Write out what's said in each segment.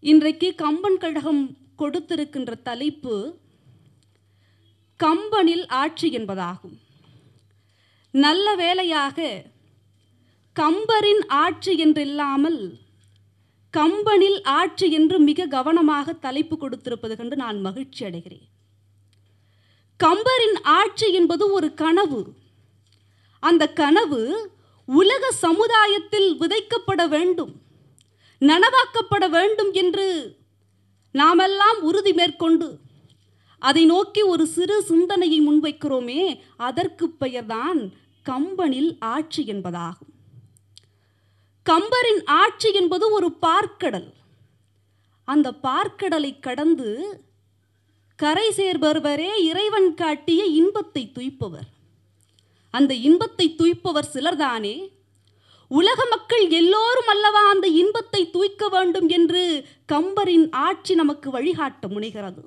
இன்றைக்கு கம்பன் கழகம் கொடுத்திருக்கின்ற தலைப்பு கம்பனில் ஆட்சி என்பதாகும் நல்ல வேளையாக கம்பரின் ஆட்சி என்றில்லாமல் கம்பனில் ஆட்சி என்று மிக கவனமாக தலைப்பு கொடுத்திருப்பது கண்டு நான் மகிழ்ச்சி அடைகிறேன் கம்பரின் ஆட்சி என்பது ஒரு கனவு அந்த கனவு உலக சமுதாயத்தில் விதைக்கப்பட வேண்டும் நனவாக்கப்பட வேண்டும் என்று நாமெல்லாம் உறுதி மேற்கொண்டு அதை நோக்கி ஒரு சிறு சிந்தனையை முன்வைக்கிறோமே அதற்கு பெயர்தான் கம்பனில் ஆட்சி என்பதாகும் கம்பரின் ஆட்சி என்பது ஒரு பார்க்கடல் அந்த பார்க்கடலை கடந்து கரை சேர்பவரே இறைவன் காட்டிய இன்பத்தை துய்ப்பவர் அந்த இன்பத்தை துய்ப்பவர் சிலர்தானே உலக மக்கள் எல்லோரும் அல்லவா அந்த இன்பத்தை தூய்க்க வேண்டும் என்று கம்பரின் ஆட்சி நமக்கு வழிகாட்ட முனைகிறது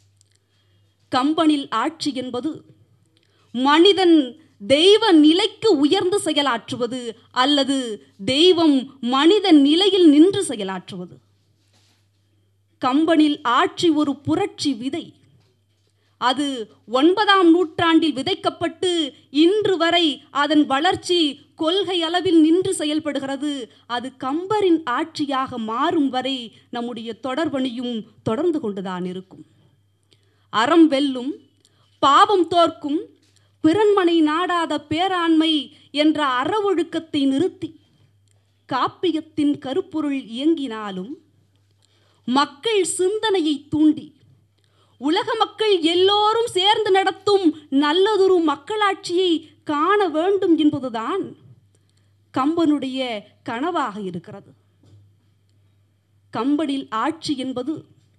கம்பனில் ஆட்சி என்பது மனிதன் தெய்வ நிலைக்கு உயர்ந்து செயலாற்றுவது அல்லது தெய்வம் மனித நிலையில் நின்று செயலாற்றுவது கம்பனில் ஆட்சி ஒரு புரட்சி விதை அது ஒன்பதாம் நூற்றாண்டில் விதைக்கப்பட்டு இன்று வரை அதன் வளர்ச்சி கொள்கை அளவில் நின்று செயல்படுகிறது அது கம்பரின் ஆட்சியாக மாறும் வரை நம்முடைய தொடர்பணியும் தொடர்ந்து கொண்டுதான் இருக்கும் அறம் வெல்லும் பாவம் தோற்கும் பிறன்மனை நாடாத பேராண்மை என்ற அறவொழுக்கத்தை நிறுத்தி காப்பியத்தின் கருப்பொருள் இயங்கினாலும் மக்கள் சிந்தனையை தூண்டி உலக மக்கள் எல்லோரும் சேர்ந்து நடத்தும் நல்லதொரு மக்களாட்சியை காண வேண்டும் என்பதுதான் கம்பனுடைய கனவாக இருக்கிறது கம்பனில் ஆட்சி என்பது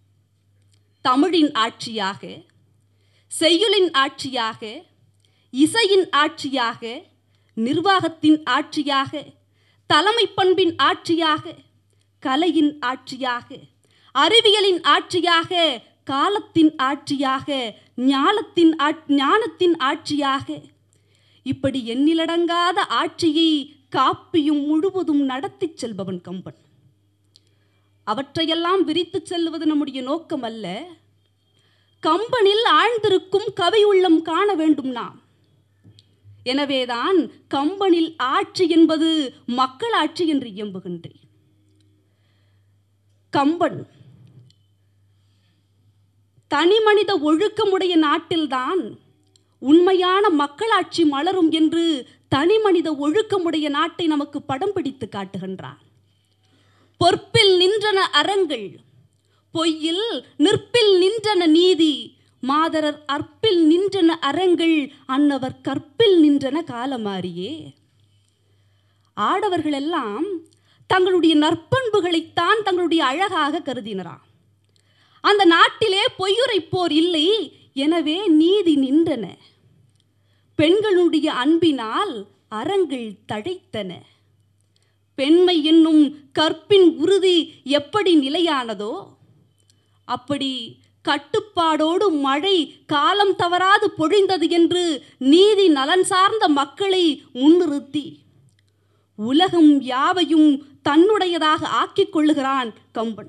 தமிழின் ஆட்சியாக செய்யுளின் ஆட்சியாக இசையின் ஆட்சியாக நிர்வாகத்தின் ஆட்சியாக தலைமை பண்பின் ஆட்சியாக கலையின் ஆட்சியாக அறிவியலின் ஆட்சியாக காலத்தின் ஆட்சியாக ஞானத்தின் ஞானத்தின் ஆட்சியாக இப்படி எண்ணிலடங்காத ஆட்சியை காப்பியும் முழுவதும் நடத்திச் செல்பவன் கம்பன் அவற்றையெல்லாம் விரித்துச் செல்வது நம்முடைய நோக்கம் அல்ல கம்பனில் ஆழ்ந்திருக்கும் கவி உள்ளம் காண வேண்டும் நாம் எனவேதான் கம்பனில் ஆட்சி என்பது மக்கள் ஆட்சி என்று இயம்புகின்றேன் கம்பன் தனிமனித ஒழுக்கமுடைய நாட்டில்தான் உண்மையான மக்களாட்சி மலரும் என்று தனிமனித ஒழுக்கமுடைய நாட்டை நமக்கு படம் பிடித்து காட்டுகின்றார் பொற்பில் நின்றன அறங்கள் பொய்யில் நிற்பில் நின்றன நீதி மாதரர் அற்பில் நின்றன அறங்கள் அன்னவர் கற்பில் நின்றன காலமாரியே ஆடவர்கள் எல்லாம் தங்களுடைய நற்பண்புகளைத்தான் தங்களுடைய அழகாக கருதினராம் அந்த நாட்டிலே பொய்யுரைப்போர் இல்லை எனவே நீதி நின்றன பெண்களுடைய அன்பினால் அறங்கள் தழைத்தன பெண்மை என்னும் கற்பின் உறுதி எப்படி நிலையானதோ அப்படி கட்டுப்பாடோடு மழை காலம் தவறாது பொழிந்தது என்று நீதி நலன் சார்ந்த மக்களை முன்னிறுத்தி உலகம் யாவையும் தன்னுடையதாக ஆக்கிக் கொள்ளுகிறான் கம்பன்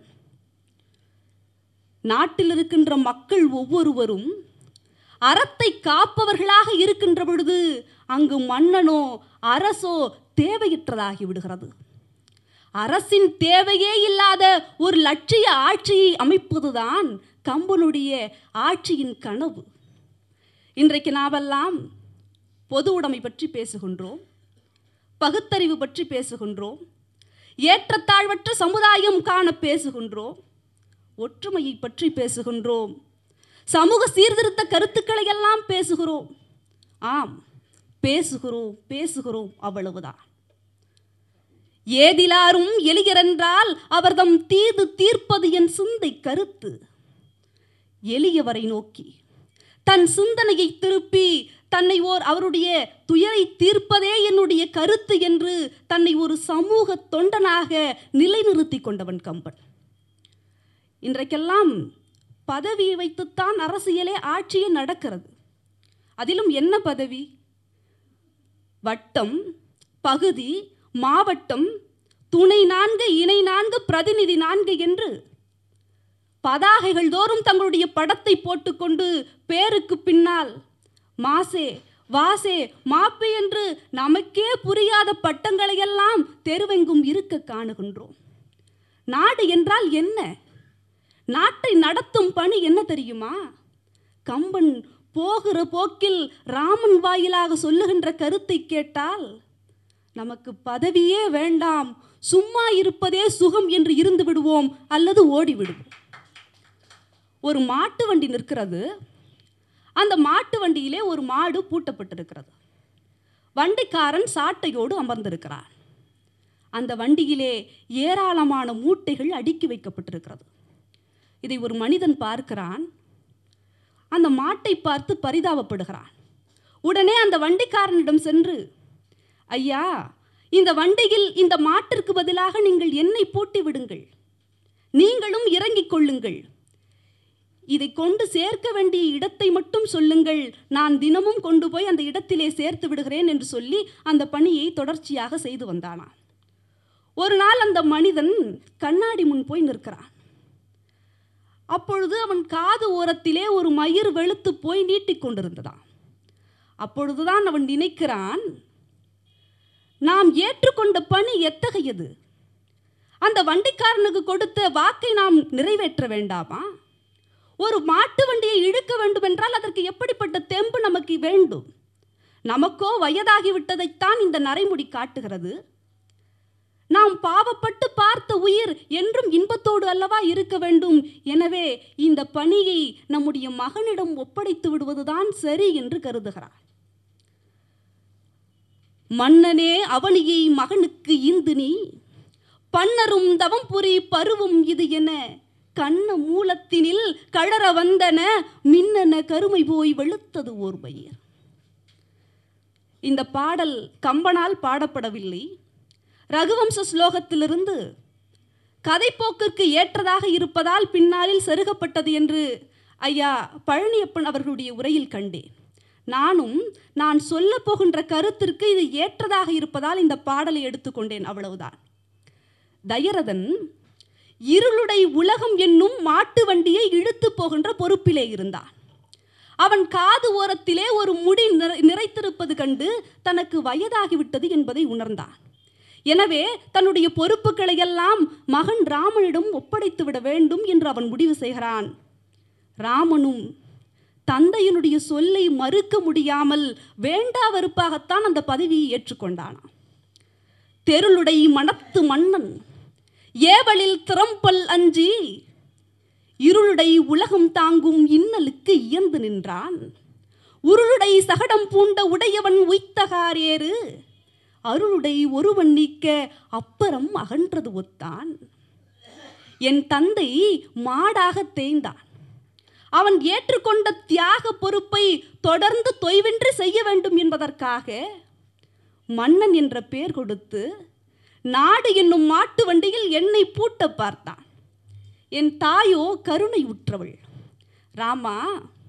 நாட்டில் இருக்கின்ற மக்கள் ஒவ்வொருவரும் அறத்தை காப்பவர்களாக இருக்கின்ற பொழுது அங்கு மன்னனோ அரசோ தேவையற்றதாகி விடுகிறது அரசின் தேவையே இல்லாத ஒரு லட்சிய ஆட்சியை அமைப்பதுதான் கம்பனுடைய ஆட்சியின் கனவு இன்றைக்கு நாமெல்லாம் பொது உடைமை பற்றி பேசுகின்றோம் பகுத்தறிவு பற்றி பேசுகின்றோம் ஏற்றத்தாழ்வற்ற சமுதாயம் காண பேசுகின்றோம் ஒற்றுமையை பற்றி பேசுகின்றோம் சமூக சீர்திருத்த கருத்துக்களை எல்லாம் பேசுகிறோம் ஆம் பேசுகிறோம் பேசுகிறோம் அவ்வளவுதான் ஏதிலாரும் எளியரென்றால் அவர்தம் தீது தீர்ப்பது என் சிந்தை கருத்து எளியவரை நோக்கி தன் சிந்தனையை திருப்பி தன்னை ஓர் அவருடைய துயரை தீர்ப்பதே என்னுடைய கருத்து என்று தன்னை ஒரு சமூக தொண்டனாக நிலைநிறுத்தி கொண்டவன் கம்பன் இன்றைக்கெல்லாம் பதவியை வைத்துத்தான் அரசியலே ஆட்சியே நடக்கிறது அதிலும் என்ன பதவி வட்டம் பகுதி மாவட்டம் துணை நான்கு இணை நான்கு பிரதிநிதி நான்கு என்று பதாகைகள் தோறும் தங்களுடைய படத்தை போட்டுக்கொண்டு பேருக்கு பின்னால் மாசே வாசே மாப்பே என்று நமக்கே புரியாத பட்டங்களையெல்லாம் தெருவெங்கும் இருக்க காணுகின்றோம் நாடு என்றால் என்ன நாட்டை நடத்தும் பணி என்ன தெரியுமா கம்பன் போகிற போக்கில் ராமன் வாயிலாக சொல்லுகின்ற கருத்தை கேட்டால் நமக்கு பதவியே வேண்டாம் சும்மா இருப்பதே சுகம் என்று இருந்து விடுவோம் அல்லது ஓடி விடுவோம் ஒரு மாட்டு வண்டி நிற்கிறது அந்த மாட்டு வண்டியிலே ஒரு மாடு பூட்டப்பட்டிருக்கிறது வண்டிக்காரன் சாட்டையோடு அமர்ந்திருக்கிறான் அந்த வண்டியிலே ஏராளமான மூட்டைகள் அடுக்கி வைக்கப்பட்டிருக்கிறது இதை ஒரு மனிதன் பார்க்கிறான் அந்த மாட்டை பார்த்து பரிதாபப்படுகிறான் உடனே அந்த வண்டிக்காரனிடம் சென்று ஐயா இந்த வண்டியில் இந்த மாட்டிற்கு பதிலாக நீங்கள் என்னை பூட்டி விடுங்கள் நீங்களும் இறங்கிக் கொள்ளுங்கள் இதை கொண்டு சேர்க்க வேண்டிய இடத்தை மட்டும் சொல்லுங்கள் நான் தினமும் கொண்டு போய் அந்த இடத்திலே சேர்த்து விடுகிறேன் என்று சொல்லி அந்த பணியை தொடர்ச்சியாக செய்து வந்தானாம் ஒரு நாள் அந்த மனிதன் கண்ணாடி முன் போய் நிற்கிறான் அப்பொழுது அவன் காது ஓரத்திலே ஒரு மயிர் வெளுத்து போய் நீட்டிக் கொண்டிருந்ததாம் அப்பொழுதுதான் அவன் நினைக்கிறான் நாம் ஏற்றுக்கொண்ட பணி எத்தகையது அந்த வண்டிக்காரனுக்கு கொடுத்த வாக்கை நாம் நிறைவேற்ற வேண்டாமா ஒரு மாட்டு வண்டியை இழுக்க வேண்டுமென்றால் அதற்கு எப்படிப்பட்ட தெம்பு நமக்கு வேண்டும் நமக்கோ வயதாகிவிட்டதைத்தான் இந்த நரைமுடி காட்டுகிறது நாம் பாவப்பட்டு பார்த்த உயிர் என்றும் இன்பத்தோடு அல்லவா இருக்க வேண்டும் எனவே இந்த பணியை நம்முடைய மகனிடம் ஒப்படைத்து விடுவதுதான் சரி என்று கருதுகிறார் மன்னனே அவனியை மகனுக்கு இந்து நீ பன்னரும் தவம் புரி பருவும் இது என கண்ண மூலத்தினில் கழற வந்தன மின்னன கருமை போய் வெளுத்தது ஓர் பயிர் இந்த பாடல் கம்பனால் பாடப்படவில்லை ரகுவம்ச ஸ்லோகத்திலிருந்து கதைப்போக்கிற்கு ஏற்றதாக இருப்பதால் பின்னாளில் செருகப்பட்டது என்று ஐயா பழனியப்பன் அவர்களுடைய உரையில் கண்டேன் நானும் நான் சொல்ல போகின்ற கருத்திற்கு இது ஏற்றதாக இருப்பதால் இந்த பாடலை எடுத்துக்கொண்டேன் அவ்வளவுதான் தயரதன் இருளுடை உலகம் என்னும் மாட்டு வண்டியை இழுத்து போகின்ற பொறுப்பிலே இருந்தான் அவன் காது ஓரத்திலே ஒரு முடி நிறை- நிறைத்திருப்பது கண்டு தனக்கு வயதாகிவிட்டது என்பதை உணர்ந்தான் எனவே தன்னுடைய பொறுப்புகளை எல்லாம் மகன் ராமனிடம் ஒப்படைத்து விட வேண்டும் என்று அவன் முடிவு செய்கிறான் ராமனும் தந்தையினுடைய சொல்லை மறுக்க முடியாமல் வேண்டா வெறுப்பாகத்தான் அந்த பதவியை ஏற்றுக்கொண்டானாம் தெருளுடை மனத்து மன்னன் ஏவலில் திறம்பல் அஞ்சி இருளுடை உலகம் தாங்கும் இன்னலுக்கு இயந்து நின்றான் உருளுடை சகடம் பூண்ட உடையவன் உய்த்தகாரேறு அருளுடை ஒருவன் நீக்க அப்புறம் அகன்றது ஒத்தான் என் தந்தை மாடாக தேய்ந்தான் அவன் ஏற்றுக்கொண்ட தியாக பொறுப்பை தொடர்ந்து தொய்வின்றி செய்ய வேண்டும் என்பதற்காக மன்னன் என்ற பெயர் கொடுத்து நாடு என்னும் மாட்டு வண்டியில் என்னை பூட்ட பார்த்தான் என் தாயோ கருணை உற்றவள் ராமா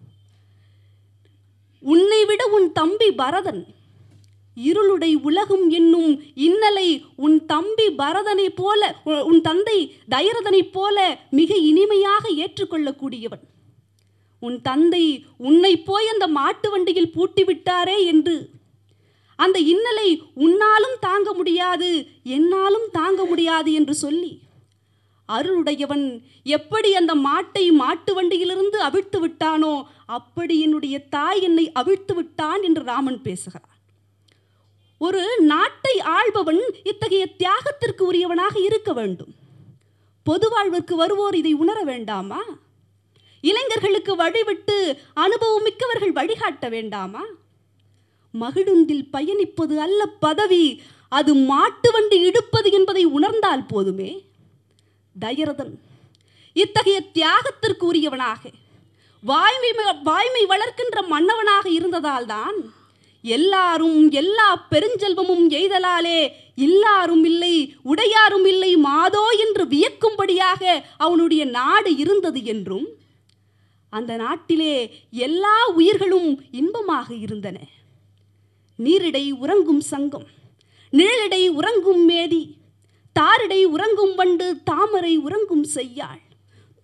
உன்னை விட உன் தம்பி பரதன் இருளுடை உலகம் என்னும் இன்னலை உன் தம்பி பரதனை போல உ- உன் தந்தை தயரதனைப் போல மிக இனிமையாக ஏற்றுக்கொள்ளக்கூடியவன் உன் தந்தை உன்னை போய் அந்த மாட்டு வண்டியில் பூட்டி விட்டாரே என்று அந்த இன்னலை உன்னாலும் தாங்க முடியாது என்னாலும் தாங்க முடியாது என்று சொல்லி அருளுடையவன் எப்படி அந்த மாட்டை மாட்டு வண்டியிலிருந்து அவிழ்த்து விட்டானோ அப்படி என்னுடைய தாய் என்னை அவிழ்த்து விட்டான் என்று ராமன் பேசுகிறார் ஒரு நாட்டை ஆள்பவன் இத்தகைய தியாகத்திற்கு உரியவனாக இருக்க வேண்டும் பொது வாழ்விற்கு வருவோர் இதை உணர வேண்டாமா இளைஞர்களுக்கு வழிவிட்டு அனுபவமிக்கவர்கள் வழிகாட்ட வேண்டாமா மகிழுந்தில் பயணிப்பது அல்ல பதவி அது மாட்டு வண்டி இழுப்பது என்பதை உணர்ந்தால் போதுமே தயரதன் இத்தகைய தியாகத்திற்கு உரியவனாக வாய்மை ம- வாய்மை வளர்க்கின்ற மன்னவனாக இருந்ததால்தான் எல்லாரும் எல்லா பெருஞ்செல்வமும் எய்தலாலே இல்லாரும் இல்லை உடையாரும் இல்லை மாதோ என்று வியக்கும்படியாக அவனுடைய நாடு இருந்தது என்றும் அந்த நாட்டிலே எல்லா உயிர்களும் இன்பமாக இருந்தன நீரிடை உறங்கும் சங்கம் நிழலிடை உறங்கும் மேதி தாரிடை உறங்கும் வண்டு தாமரை உறங்கும் செய்யாள்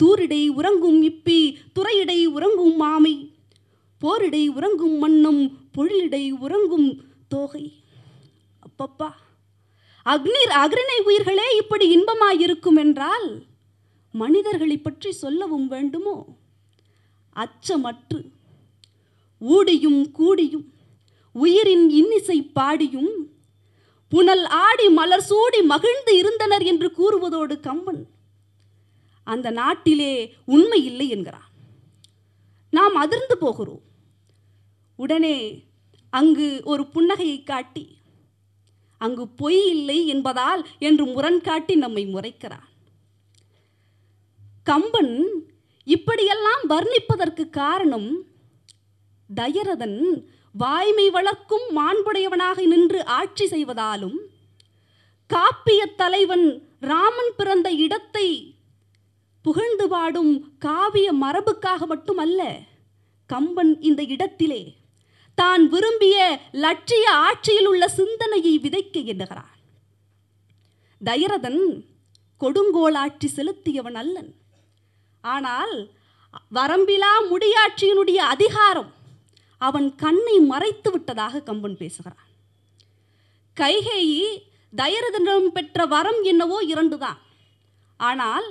தூரிடை உறங்கும் இப்பி துறையிடை உறங்கும் மாமை போரிடை உறங்கும் மன்னம் பொழிலிடை உறங்கும் தோகை அப்பப்பா அக்னிர் அக்ரிணை உயிர்களே இப்படி இன்பமாயிருக்கும் என்றால் மனிதர்களை பற்றி சொல்லவும் வேண்டுமோ அச்சமற்று ஊடியும் கூடியும் உயிரின் இன்னிசை பாடியும் புனல் ஆடி மலர் சூடி மகிழ்ந்து இருந்தனர் என்று கூறுவதோடு கம்பன் அந்த நாட்டிலே உண்மை இல்லை என்கிறான் நாம் அதிர்ந்து போகிறோம் உடனே அங்கு ஒரு புன்னகையை காட்டி அங்கு பொய் இல்லை என்பதால் என்று முரண் காட்டி நம்மை முறைக்கிறான் கம்பன் இப்படியெல்லாம் வர்ணிப்பதற்கு காரணம் தயரதன் வாய்மை வளர்க்கும் மாண்புடையவனாக நின்று ஆட்சி செய்வதாலும் காப்பிய தலைவன் ராமன் பிறந்த இடத்தை புகழ்ந்து பாடும் காவிய மரபுக்காக மட்டுமல்ல கம்பன் இந்த இடத்திலே தான் விரும்பிய லட்சிய ஆட்சியில் உள்ள சிந்தனையை விதைக்க எண்ணுகிறான் தயரதன் கொடுங்கோல் ஆட்சி செலுத்தியவன் அல்லன் ஆனால் வரம்பிலா முடியாட்சியினுடைய அதிகாரம் அவன் கண்ணை மறைத்து விட்டதாக கம்பன் பேசுகிறான் கைகேயி தயரதனிடம் பெற்ற வரம் என்னவோ இரண்டுதான் ஆனால்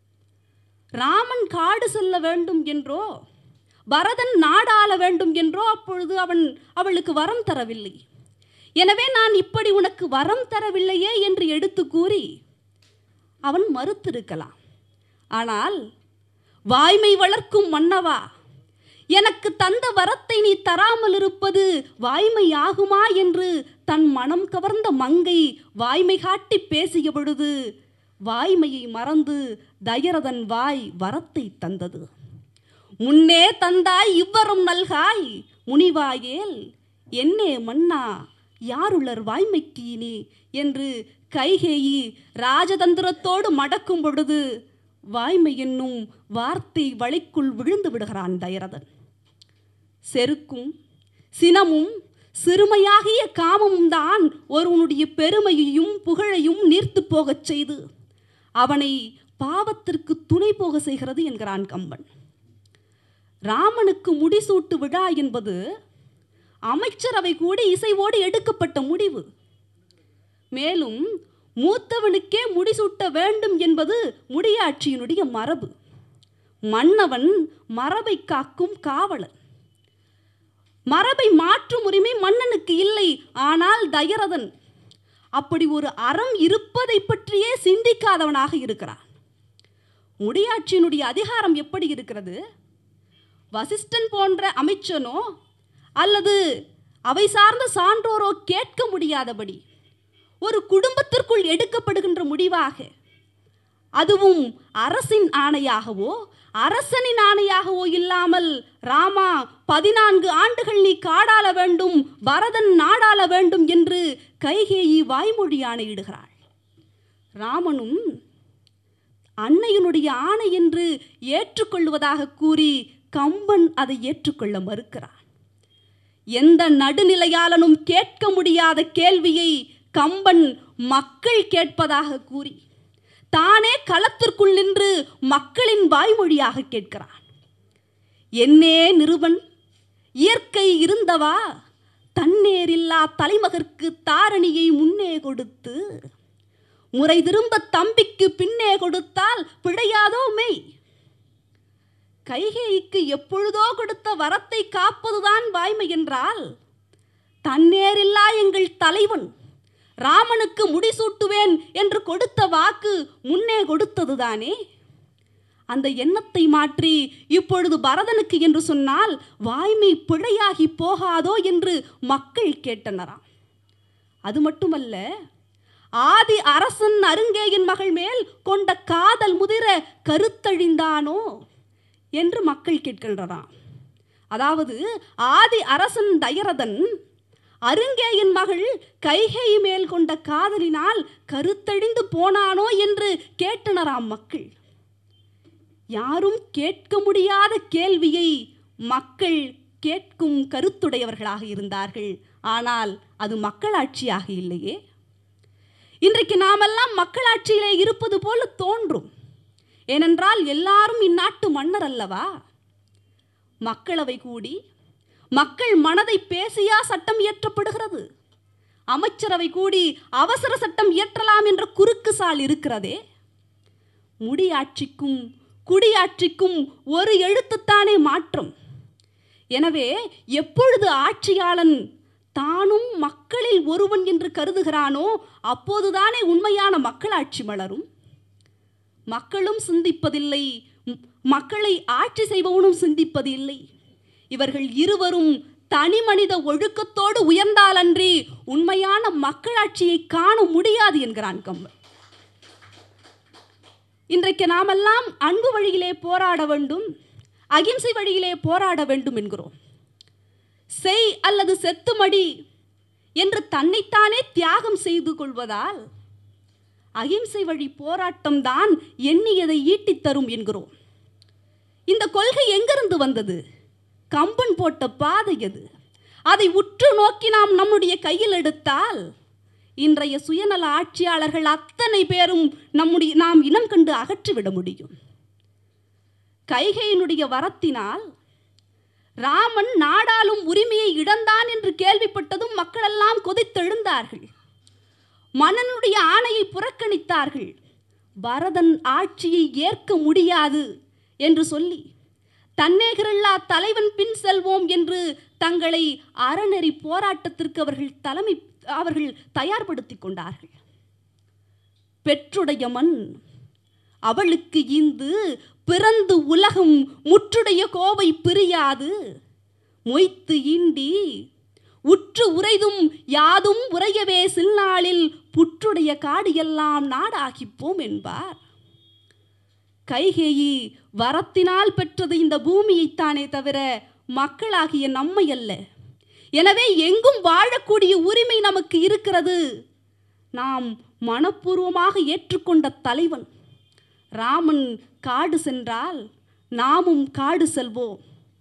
ராமன் காடு செல்ல வேண்டும் என்றோ பரதன் நாடாள வேண்டும் என்றோ அப்பொழுது அவன் அவளுக்கு வரம் தரவில்லை எனவே நான் இப்படி உனக்கு வரம் தரவில்லையே என்று எடுத்து கூறி அவன் மறுத்திருக்கலாம் ஆனால் வாய்மை வளர்க்கும் மன்னவா எனக்கு தந்த வரத்தை நீ தராமல் இருப்பது வாய்மையாகுமா என்று தன் மனம் கவர்ந்த மங்கை வாய்மை காட்டி பேசிய பொழுது வாய்மையை மறந்து தயரதன் வாய் வரத்தை தந்தது முன்னே தந்தாய் இவ்வரும் நல்காய் முனிவாயேல் என்னே மன்னா யாருளர் வாய்மைக்கு இனி என்று கைகேயி ராஜதந்திரத்தோடு மடக்கும் பொழுது வாய்மை என்னும் வார்த்தை வளைக்குள் விழுந்து விடுகிறான் தயரதன் செருக்கும் சினமும் சிறுமையாகிய காமமும் தான் ஒருவனுடைய பெருமையையும் புகழையும் நீர்த்து போகச் செய்து அவனை பாவத்திற்கு துணை போக செய்கிறது என்கிறான் கம்பன் ராமனுக்கு முடிசூட்டு விழா என்பது அமைச்சரவை கூடி இசைவோடு எடுக்கப்பட்ட முடிவு மேலும் மூத்தவனுக்கே முடிசூட்ட வேண்டும் என்பது முடியாட்சியினுடைய மரபு மன்னவன் மரபை காக்கும் காவலன் மரபை மாற்றும் உரிமை மன்னனுக்கு இல்லை ஆனால் தயரதன் அப்படி ஒரு அறம் இருப்பதை பற்றியே சிந்திக்காதவனாக இருக்கிறான் முடியாட்சியினுடைய அதிகாரம் எப்படி இருக்கிறது வசிஷ்டன் போன்ற அமைச்சனோ அல்லது அவை சார்ந்த சான்றோரோ கேட்க முடியாதபடி ஒரு குடும்பத்திற்குள் எடுக்கப்படுகின்ற முடிவாக அதுவும் அரசின் ஆணையாகவோ அரசனின் ஆணையாகவோ இல்லாமல் ராமா பதினான்கு ஆண்டுகள் நீ காடாள வேண்டும் பரதன் நாடாள வேண்டும் என்று கைகேயி வாய்மொழி ஆணையிடுகிறாள் ராமனும் அன்னையினுடைய ஆணை என்று ஏற்றுக்கொள்வதாக கூறி கம்பன் அதை ஏற்றுக்கொள்ள மறுக்கிறான் எந்த நடுநிலையாளனும் கேட்க முடியாத கேள்வியை கம்பன் மக்கள் கேட்பதாக கூறி தானே களத்திற்குள் நின்று மக்களின் வாய்மொழியாக கேட்கிறான் என்னே நிறுவன் இயற்கை இருந்தவா தன்னேரில்லா தலைமகற்கு தாரணியை முன்னே கொடுத்து முறை திரும்ப தம்பிக்கு பின்னே கொடுத்தால் பிழையாதோ மெய் கைகேயிக்கு எப்பொழுதோ கொடுத்த வரத்தை காப்பதுதான் வாய்மை என்றால் தன்னேரில்லா எங்கள் தலைவன் ராமனுக்கு முடிசூட்டுவேன் என்று கொடுத்த வாக்கு முன்னே கொடுத்ததுதானே அந்த எண்ணத்தை மாற்றி இப்பொழுது பரதனுக்கு என்று சொன்னால் வாய்மை பிழையாகி போகாதோ என்று மக்கள் கேட்டனராம் அது மட்டுமல்ல ஆதி அரசன் அருங்கேயின் மகள் மேல் கொண்ட காதல் முதிர கருத்தழிந்தானோ என்று மக்கள் கேட்கின்றறாம் அதாவது ஆதி அரசன் தயரதன் அருங்கேயின் மகள் கைகை மேல் கொண்ட காதலினால் கருத்தழிந்து போனானோ என்று கேட்டனராம் மக்கள் யாரும் கேட்க முடியாத கேள்வியை மக்கள் கேட்கும் கருத்துடையவர்களாக இருந்தார்கள் ஆனால் அது மக்களாட்சியாக இல்லையே இன்றைக்கு நாமெல்லாம் மக்களாட்சியிலே இருப்பது போல தோன்றும் ஏனென்றால் எல்லாரும் இந்நாட்டு மன்னர் அல்லவா மக்களவை கூடி மக்கள் மனதை பேசியா சட்டம் இயற்றப்படுகிறது அமைச்சரவை கூடி அவசர சட்டம் இயற்றலாம் என்ற குறுக்கு சால் இருக்கிறதே முடியாட்சிக்கும் குடியாட்சிக்கும் ஒரு எழுத்துத்தானே மாற்றம் எனவே எப்பொழுது ஆட்சியாளன் தானும் மக்களில் ஒருவன் என்று கருதுகிறானோ அப்போதுதானே உண்மையான மக்களாட்சி மலரும் மக்களும் சிந்திப்பதில்லை ம், மக்களை ஆட்சி செய்பவனும் சிந்திப்பதில்லை இவர்கள் இருவரும் தனி மனித ஒழுக்கத்தோடு உயர்ந்தாலன்றி உண்மையான மக்களாட்சியை காண முடியாது என்கிறான் கம்பன் இன்றைக்கு நாமெல்லாம் அன்பு வழியிலே போராட வேண்டும் அகிம்சை வழியிலே போராட வேண்டும் என்கிறோம் செய் அல்லது செத்துமடி என்று தன்னைத்தானே தியாகம் செய்து கொள்வதால் அகிம்சை வழி போராட்டம்தான் எண்ணியதை ஈட்டித் தரும் என்கிறோம் இந்த கொள்கை எங்கிருந்து வந்தது கம்பன் போட்ட பாதை அது அதை உற்று நோக்கி நாம் நம்முடைய கையில் எடுத்தால் இன்றைய சுயநல ஆட்சியாளர்கள் அத்தனை பேரும் நம்முடைய நாம் இனம் கண்டு அகற்றிவிட முடியும் கைகையினுடைய வரத்தினால் ராமன் நாடாளும் உரிமையை இழந்தான் என்று கேள்விப்பட்டதும் மக்களெல்லாம் கொதித்தெழுந்தார்கள் மன்னனுடைய ஆணையை புறக்கணித்தார்கள் பரதன் ஆட்சியை ஏற்க முடியாது என்று சொல்லி தன்னேகரில்லா தலைவன் பின் செல்வோம் என்று தங்களை அறநெறி போராட்டத்திற்கு அவர்கள் தலைமை அவர்கள் தயார்படுத்திக் கொண்டார்கள் பெற்றுடைய மண் அவளுக்கு இந்து பிறந்து உலகம் முற்றுடைய கோவை பிரியாது மொய்த்து ஈண்டி உற்று உரைதும் யாதும் உரையவே சில்நாளில் புற்றுடைய காடு எல்லாம் நாடாகிப்போம் என்பார் கைகேயி வரத்தினால் பெற்றது இந்த பூமியைத்தானே தவிர மக்களாகிய நம்மை அல்ல எனவே எங்கும் வாழக்கூடிய உரிமை நமக்கு இருக்கிறது நாம் மனப்பூர்வமாக ஏற்றுக்கொண்ட தலைவன் ராமன் காடு சென்றால் நாமும் காடு செல்வோம்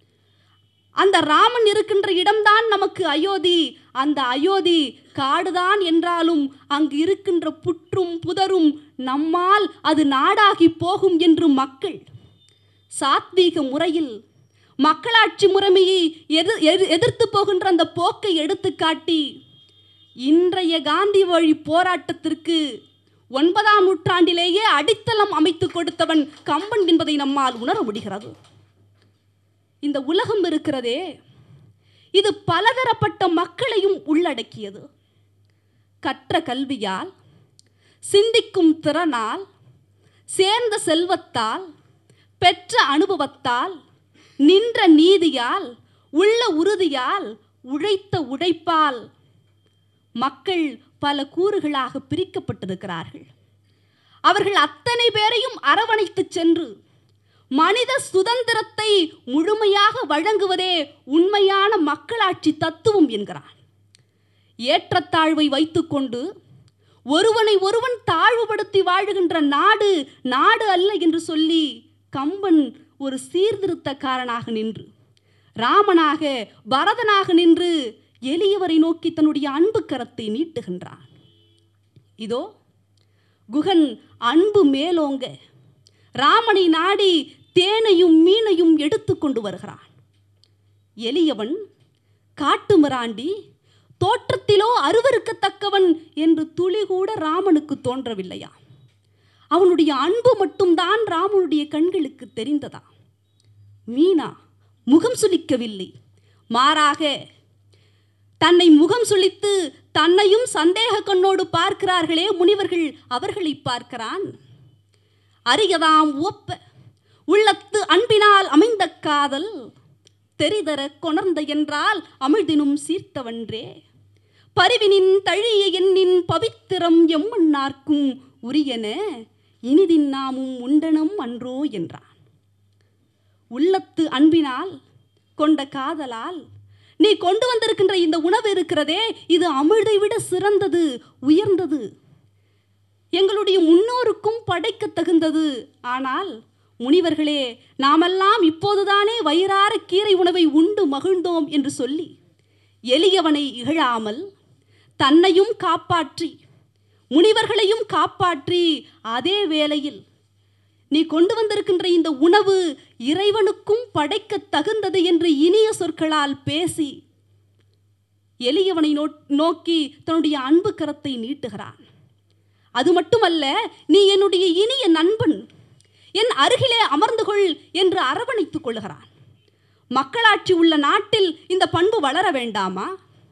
அந்த ராமன் இருக்கின்ற இடம்தான் நமக்கு அயோத்தி அந்த அயோத்தி காடுதான் என்றாலும் அங்கு இருக்கின்ற புற்றும் புதரும் நம்மால் அது நாடாகி போகும் என்று மக்கள் சாத்வீக முறையில் மக்களாட்சி முறைமையை எதிர் எதிர்- எதிர்த்து போகின்ற அந்த போக்கை எடுத்துக்காட்டி இன்றைய காந்தி வழி போராட்டத்திற்கு ஒன்பதாம் நூற்றாண்டிலேயே அடித்தளம் அமைத்து கொடுத்தவன் கம்பன் என்பதை நம்மால் உணர முடிகிறது இந்த உலகம் இருக்கிறதே இது பலதரப்பட்ட மக்களையும் உள்ளடக்கியது கற்ற கல்வியால் சிந்திக்கும் திறனால் சேர்ந்த செல்வத்தால் பெற்ற அனுபவத்தால் நின்ற நீதியால் உள்ள உறுதியால் உழைத்த உழைப்பால் மக்கள் பல கூறுகளாக பிரிக்கப்பட்டிருக்கிறார்கள் அவர்கள் அத்தனை பேரையும் அரவணைத்துச் சென்று மனித சுதந்திரத்தை முழுமையாக வழங்குவதே உண்மையான மக்களாட்சி தத்துவம் என்கிறான் ஏற்றத்தாழ்வை வைத்துக்கொண்டு ஒருவனை ஒருவன் தாழ்வுபடுத்தி வாழுகின்ற நாடு நாடு அல்ல என்று சொல்லி கம்பன் ஒரு சீர்திருத்தக்காரனாக நின்று ராமனாக பரதனாக நின்று எளியவரை நோக்கி தன்னுடைய அன்பு கரத்தை நீட்டுகின்றான் இதோ குகன் அன்பு மேலோங்க ராமனை நாடி தேனையும் மீனையும் எடுத்து கொண்டு வருகிறான் எளியவன் காட்டுமிராண்டி தோற்றத்திலோ அருவருக்கத்தக்கவன் என்று துளி கூட ராமனுக்கு தோன்றவில்லையா அவனுடைய அன்பு மட்டும்தான் ராமனுடைய கண்களுக்கு தெரிந்ததா மீனா முகம் சுளிக்கவில்லை மாறாக தன்னை முகம் சுளித்து தன்னையும் சந்தேக கண்ணோடு பார்க்கிறார்களே முனிவர்கள் அவர்களை பார்க்கிறான் அரியதாம் ஒப்ப உள்ளத்து அன்பினால் அமைந்த காதல் தெரிதர கொணர்ந்த என்றால் அமிழ்தினும் சீர்த்தவன்றே பரிவினின் தழிய எண்ணின் பவித்திரம் எம்மன்னார்க்கும் உரியன இனிதின் நாமும் உண்டனம் அன்றோ என்றான் உள்ளத்து அன்பினால் கொண்ட காதலால் நீ கொண்டு வந்திருக்கின்ற இந்த உணவு இருக்கிறதே இது அமிழ்தை விட சிறந்தது உயர்ந்தது எங்களுடைய முன்னோருக்கும் படைக்க தகுந்தது ஆனால் முனிவர்களே நாமெல்லாம் இப்போதுதானே வயிறார கீரை உணவை உண்டு மகிழ்ந்தோம் என்று சொல்லி எளியவனை இகழாமல் தன்னையும் காப்பாற்றி முனிவர்களையும் காப்பாற்றி அதே வேளையில் நீ கொண்டு வந்திருக்கின்ற இந்த உணவு இறைவனுக்கும் படைக்க தகுந்தது என்று இனிய சொற்களால் பேசி எளியவனை நோ- நோக்கி தன்னுடைய அன்பு கரத்தை நீட்டுகிறான் அது மட்டுமல்ல நீ என்னுடைய இனிய நண்பன் என் அருகிலே அமர்ந்து கொள் என்று அரவணைத்துக் கொள்கிறான் மக்களாட்சி உள்ள நாட்டில் இந்த பண்பு வளர வேண்டாமா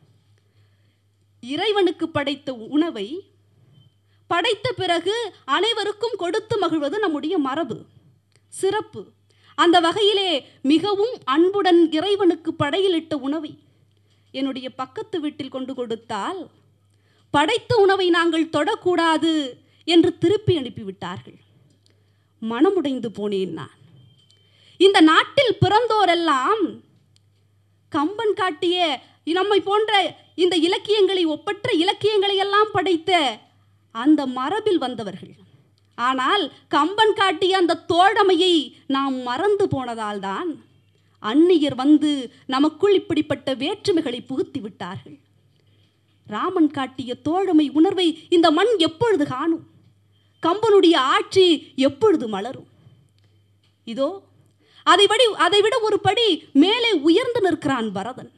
இறைவனுக்கு படைத்த உணவை படைத்த பிறகு அனைவருக்கும் கொடுத்து மகிழ்வது நம்முடைய மரபு சிறப்பு அந்த வகையிலே மிகவும் அன்புடன் இறைவனுக்கு படையிலிட்ட உணவை என்னுடைய பக்கத்து வீட்டில் கொண்டு கொடுத்தால் படைத்த உணவை நாங்கள் தொடக்கூடாது என்று திருப்பி அனுப்பிவிட்டார்கள் மனமுடைந்து போனேன் நான் இந்த நாட்டில் பிறந்தோரெல்லாம் கம்பன் காட்டிய நம்மை போன்ற இந்த இலக்கியங்களை ஒப்பற்ற இலக்கியங்களை எல்லாம் படைத்த அந்த மரபில் வந்தவர்கள் ஆனால் கம்பன் காட்டிய அந்த தோழமையை நாம் மறந்து போனதால்தான் அந்நியர் வந்து நமக்குள் இப்படிப்பட்ட வேற்றுமைகளை புகுத்தி விட்டார்கள் ராமன் காட்டிய தோழமை உணர்வை இந்த மண் எப்பொழுது காணும் கம்பனுடைய ஆட்சி எப்பொழுது மலரும் இதோ அதைவிட அதைவிட ஒரு படி மேலே உயர்ந்து நிற்கிறான் பரதன்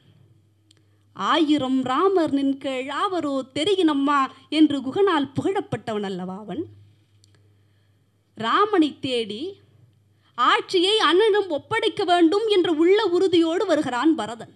ஆயிரம் ராமர் நின்கேள் ஆவரோ தெரியினம்மா என்று குகனால் புகழப்பட்டவன் அல்லவா அவன் ராமனை தேடி ஆட்சியை அண்ணனிடம் ஒப்படைக்க வேண்டும் என்ற உள்ள உறுதியோடு வருகிறான் பரதன்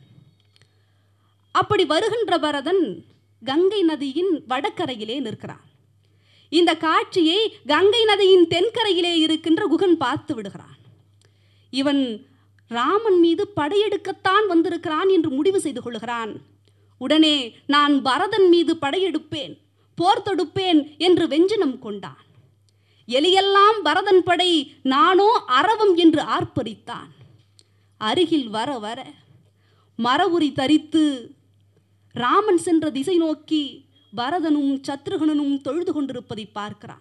அப்படி வருகின்ற பரதன் கங்கை நதியின் வடகரையிலே நிற்கிறான் இந்த காட்சியை கங்கை நதியின் தென்கரையிலே இருக்கின்ற குகன் பார்த்து விடுகிறான் இவன் ராமன் மீது படையெடுக்கத்தான் வந்திருக்கிறான் என்று முடிவு செய்து கொள்கிறான் உடனே நான் பரதன் மீது படையெடுப்பேன் போர் தொடுப்பேன் என்று வெஞ்சினம் கொண்டான் எலியெல்லாம் பரதன் படை நானோ அரவம் என்று ஆர்ப்பரித்தான் அருகில் வர வர மரவுரி தரித்து ராமன் சென்ற திசை நோக்கி பரதனும் சத்ருகனனும் தொழுது கொண்டிருப்பதை பார்க்கிறான்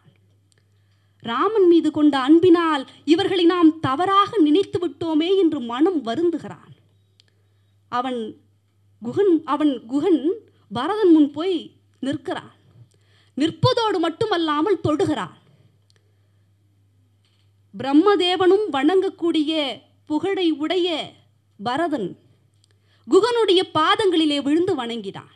ராமன் மீது கொண்ட அன்பினால் இவர்களை நாம் தவறாக நினைத்து விட்டோமே என்று மனம் வருந்துகிறான் அவன் குகன் அவன் குகன் பரதன் முன் போய் நிற்கிறான் நிற்பதோடு மட்டுமல்லாமல் தொடுகிறான் பிரம்மதேவனும் வணங்கக்கூடிய புகழை உடைய பரதன் குகனுடைய பாதங்களிலே விழுந்து வணங்கினான்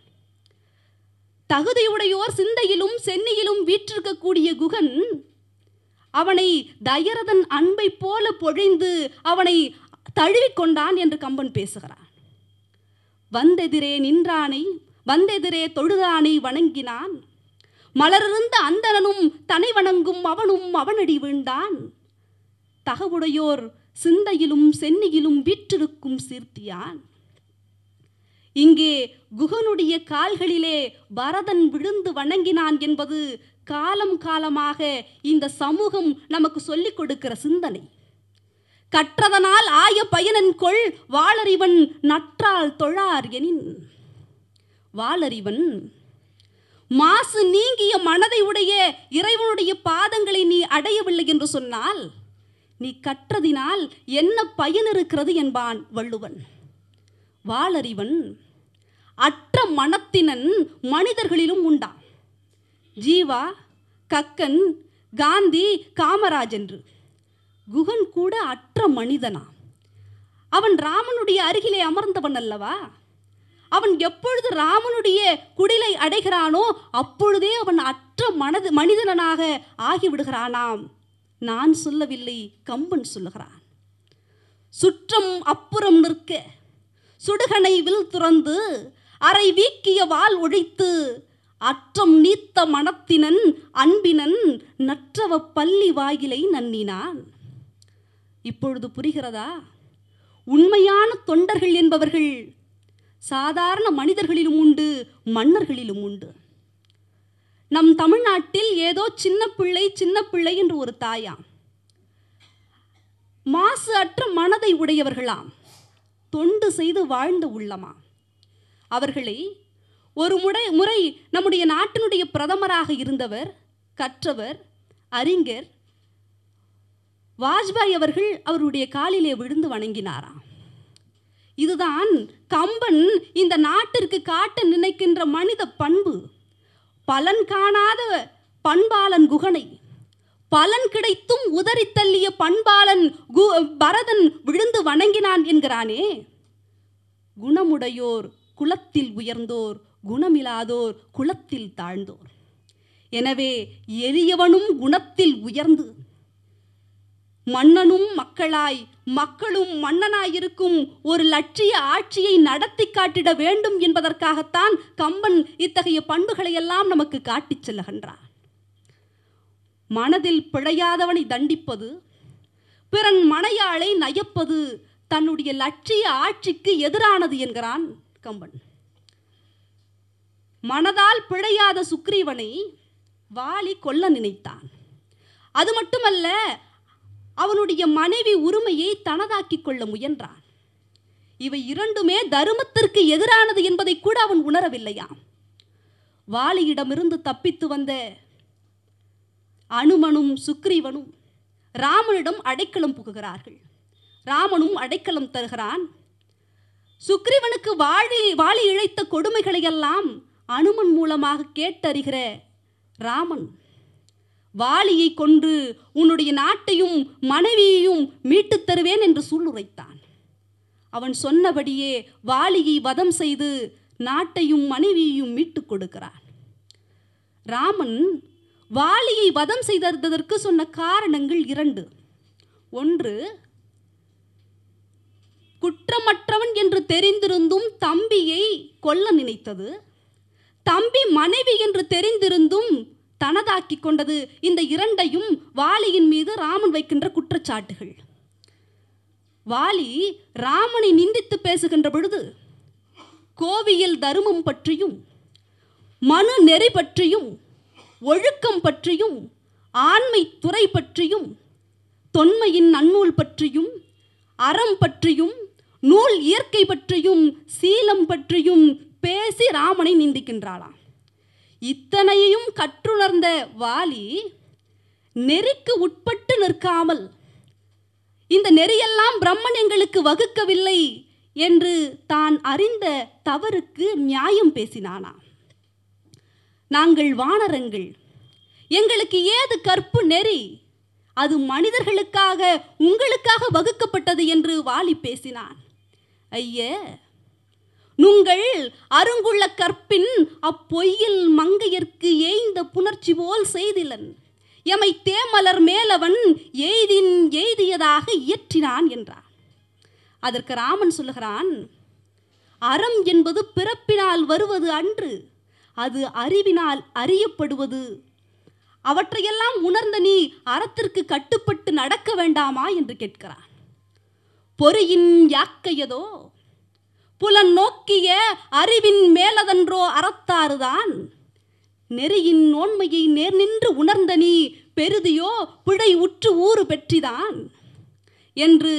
தகுதியுடையோர் சிந்தையிலும் சென்னியிலும் வீற்றிருக்கக்கூடிய குகன் அவனை தயரதன் அன்பை போல பொழிந்து அவனை தழுவிக்கொண்டான் என்று கம்பன் பேசுகிறான் வந்தெதிரே நின்றானை வந்தெதிரே தொழுதானை வணங்கினான் மலரிருந்த அந்தணனும் தனை வணங்கும் அவனும் அவனடி வீழ்ந்தான் தகவுடையோர் சிந்தையிலும் சென்னியிலும் வீற்றிருக்கும் சீர்த்தியான் இங்கே குகனுடைய கால்களிலே பரதன் விழுந்து வணங்கினான் என்பது காலம் காலமாக இந்த சமூகம் நமக்கு சொல்லிக் கொடுக்கிற சிந்தனை கற்றதனால் ஆய பயனன் கொள் வாளறிவன் நற்றால் தொழார் எனின் வாளறிவன் மாசு நீங்கிய மனதை உடைய இறைவனுடைய பாதங்களை நீ அடையவில்லை என்று சொன்னால் நீ கற்றதினால் என்ன பயன் இருக்கிறது என்பான் வள்ளுவன் வாளறிவன் அற்ற மனத்தினன் மனிதர்களிலும் உண்டான் ஜீவா கக்கன் காந்தி காமராஜ் என்று குகன் கூட அற்ற மனிதனா அவன் ராமனுடைய அருகிலே அமர்ந்தவன் அல்லவா அவன் எப்பொழுது ராமனுடைய குடிலை அடைகிறானோ அப்பொழுதே அவன் அற்ற மனது மனிதனாக ஆகிவிடுகிறானாம் நான் சொல்லவில்லை கம்பன் சொல்லுகிறான் சுற்றம் அப்புறம் நிற்க சுடுகனை வில் துறந்து அரை வீக்கிய வால் ஒழித்து அற்றம் நீத்த மனத்தினன் அன்பினன் நற்றவ பள்ளி வாயிலை நன்னினான் இப்பொழுது புரிகிறதா உண்மையான தொண்டர்கள் என்பவர்கள் சாதாரண மனிதர்களிலும் உண்டு மன்னர்களிலும் உண்டு நம் தமிழ்நாட்டில் ஏதோ சின்ன பிள்ளை சின்ன பிள்ளை என்று ஒரு தாயாம் மாசு அற்ற மனதை உடையவர்களாம் தொண்டு செய்து வாழ்ந்த உள்ளமா அவர்களை ஒரு முறை முறை நம்முடைய நாட்டினுடைய பிரதமராக இருந்தவர் கற்றவர் அறிஞர் வாஜ்பாய் அவர்கள் அவருடைய காலிலே விழுந்து வணங்கினாராம் இதுதான் கம்பன் இந்த நாட்டிற்கு காட்ட நினைக்கின்ற மனித பண்பு பலன் காணாத பண்பாளன் குகனை பலன் கிடைத்தும் உதறி தள்ளிய பண்பாளன் கு- பரதன் விழுந்து வணங்கினான் என்கிறானே குணமுடையோர் குலத்தில் உயர்ந்தோர் குணமில்லாதோர் குலத்தில் தாழ்ந்தோர் எனவே எளியவனும் குணத்தில் உயர்ந்து மன்னனும் மக்களாய் மக்களும் மன்னனாயிருக்கும் ஒரு லட்சிய ஆட்சியை நடத்தி காட்டிட வேண்டும் என்பதற்காகத்தான் கம்பன் இத்தகைய பண்புகளை எல்லாம் நமக்கு காட்டிச் செல்லுகின்றான் மனதில் பிழையாதவனை தண்டிப்பது பிறன் மனையாளை நயப்பது தன்னுடைய லட்சிய ஆட்சிக்கு எதிரானது என்கிறான் கம்பன் மனதால் பிழையாத சுக்ரீவனை வாலி கொல்ல நினைத்தான் அது மட்டுமல்ல அவனுடைய மனைவி உரிமையை தனதாக்கிக் கொள்ள முயன்றான் இவை இரண்டுமே தருமத்திற்கு எதிரானது என்பதை கூட அவன் உணரவில்லையாம் வாலியிடமிருந்து தப்பித்து வந்த அனுமனும் சுக்ரீவனும் ராமனிடம் அடைக்கலம் புகுகிறார்கள் ராமனும் அடைக்கலம் தருகிறான் சுக்ரீவனுக்கு வாழி வாளி இழைத்த கொடுமைகளையெல்லாம் அனுமன் மூலமாக கேட்டறிகிற ராமன் வாலியை கொன்று உன்னுடைய நாட்டையும் மனைவியையும் மீட்டுத் தருவேன் என்று சூளுரைத்தான் அவன் சொன்னபடியே வாலியை வதம் செய்து நாட்டையும் மனைவியையும் மீட்டுக் கொடுக்கிறான் ராமன் வாலியை வதம் செய்ததற்கு சொன்ன காரணங்கள் இரண்டு ஒன்று குற்றமற்றவன் என்று தெரிந்திருந்தும் தம்பியை கொல்ல நினைத்தது தம்பி மனைவி என்று தெரிந்திருந்தும் தனதாக்கி கொண்டது இந்த இரண்டையும் வாலியின் மீது ராமன் வைக்கின்ற குற்றச்சாட்டுகள் வாலி ராமனை நிந்தித்து பேசுகின்ற பொழுது கோவியல் தருமம் பற்றியும் மனு நெறி பற்றியும் ஒழுக்கம் பற்றியும் ஆண்மை துறை பற்றியும் தொன்மையின் நன்னூல் பற்றியும் அறம் பற்றியும் நூல் இயற்கை பற்றியும் சீலம் பற்றியும் பேசி ராமனை நிந்திக்கின்றாளாம் இத்தனையையும் கற்றுணர்ந்த வாலி நெறிக்கு உட்பட்டு நிற்காமல் இந்த நெறியெல்லாம் பிரம்மன் எங்களுக்கு வகுக்கவில்லை என்று தான் அறிந்த தவறுக்கு நியாயம் பேசினானாம் நாங்கள் வானரங்கள் எங்களுக்கு ஏது கற்பு நெறி அது மனிதர்களுக்காக உங்களுக்காக வகுக்கப்பட்டது என்று வாலி பேசினான் ஐய நுங்கள் அருங்குள்ள கற்பின் அப்பொய்யில் மங்கையர்க்கு ஏய்ந்த புணர்ச்சி போல் செய்திலன் எமை தேமலர் மேலவன் எய்தின் எய்தியதாக இயற்றினான் என்றான் அதற்கு ராமன் சொல்லுகிறான் அறம் என்பது பிறப்பினால் வருவது அன்று அது அறிவினால் அறியப்படுவது அவற்றையெல்லாம் உணர்ந்த நீ அறத்திற்கு கட்டுப்பட்டு நடக்க வேண்டாமா என்று கேட்கிறான் பொறியின் யாக்கையதோ புலன் நோக்கிய அறிவின் மேலதன்றோ அறத்தாறுதான் நெறியின் நோன்மையை நேர் நின்று உணர்ந்த நீ பெருதியோ பிழை உற்று ஊறு பெற்றிதான் என்று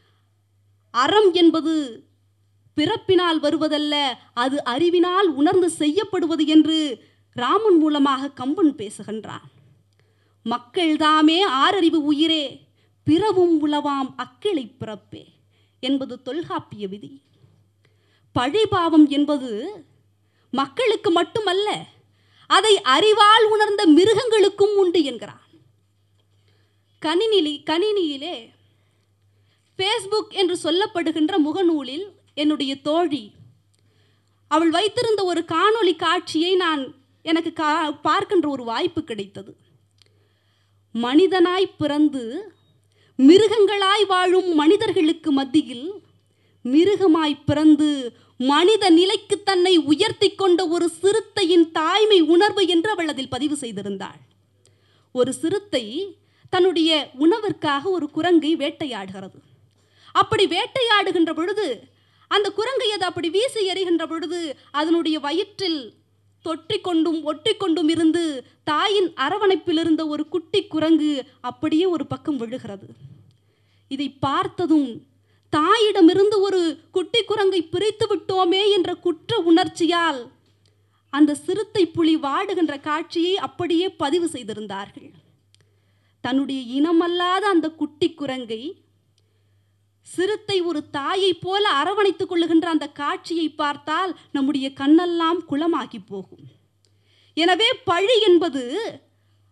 அறம் என்பது பிறப்பினால் வருவதல்ல அது அறிவினால் உணர்ந்து செய்யப்படுவது என்று ராமன் மூலமாக கம்பன் பேசுகின்றான் மக்கள்தாமே ஆறறிவு உயிரே பிறவும் உளவாம் அக்கிளை பிறப்பே என்பது தொல்காப்பிய விதி பழிபாவம் என்பது மக்களுக்கு மட்டுமல்ல அதை அறிவால் உணர்ந்த மிருகங்களுக்கும் உண்டு என்கிறான் கணினிலி கணினியிலே ஃபேஸ்புக் என்று சொல்லப்படுகின்ற முகநூலில் என்னுடைய தோழி அவள் வைத்திருந்த ஒரு காணொளி காட்சியை நான் எனக்கு கா பார்க்கின்ற ஒரு வாய்ப்பு கிடைத்தது மனிதனாய் பிறந்து மிருகங்களாய் வாழும் மனிதர்களுக்கு மத்தியில் மிருகமாய் பிறந்து மனித நிலைக்கு தன்னை உயர்த்தி கொண்ட ஒரு சிறுத்தையின் தாய்மை உணர்வு என்று அவள் அதில் பதிவு செய்திருந்தாள் ஒரு சிறுத்தை தன்னுடைய உணவிற்காக ஒரு குரங்கை வேட்டையாடுகிறது அப்படி வேட்டையாடுகின்ற பொழுது அந்த குரங்கை அது அப்படி வீசி எறிகின்ற பொழுது அதனுடைய வயிற்றில் தொற்றிக்கொண்டும் ஒட்டிக்கொண்டும் இருந்து தாயின் அரவணைப்பில் இருந்த ஒரு குட்டி குரங்கு அப்படியே ஒரு பக்கம் விழுகிறது இதை பார்த்ததும் தாயிடமிருந்து ஒரு குட்டி குரங்கை பிரித்து விட்டோமே என்ற குற்ற உணர்ச்சியால் அந்த சிறுத்தை புலி வாடுகின்ற காட்சியை அப்படியே பதிவு செய்திருந்தார்கள் தன்னுடைய இனமல்லாத அந்த குட்டி குரங்கை சிறுத்தை ஒரு தாயைப் போல அரவணைத்துக் கொள்ளுகின்ற அந்த காட்சியை பார்த்தால் நம்முடைய கண்ணெல்லாம் குளமாகி போகும் எனவே பழி என்பது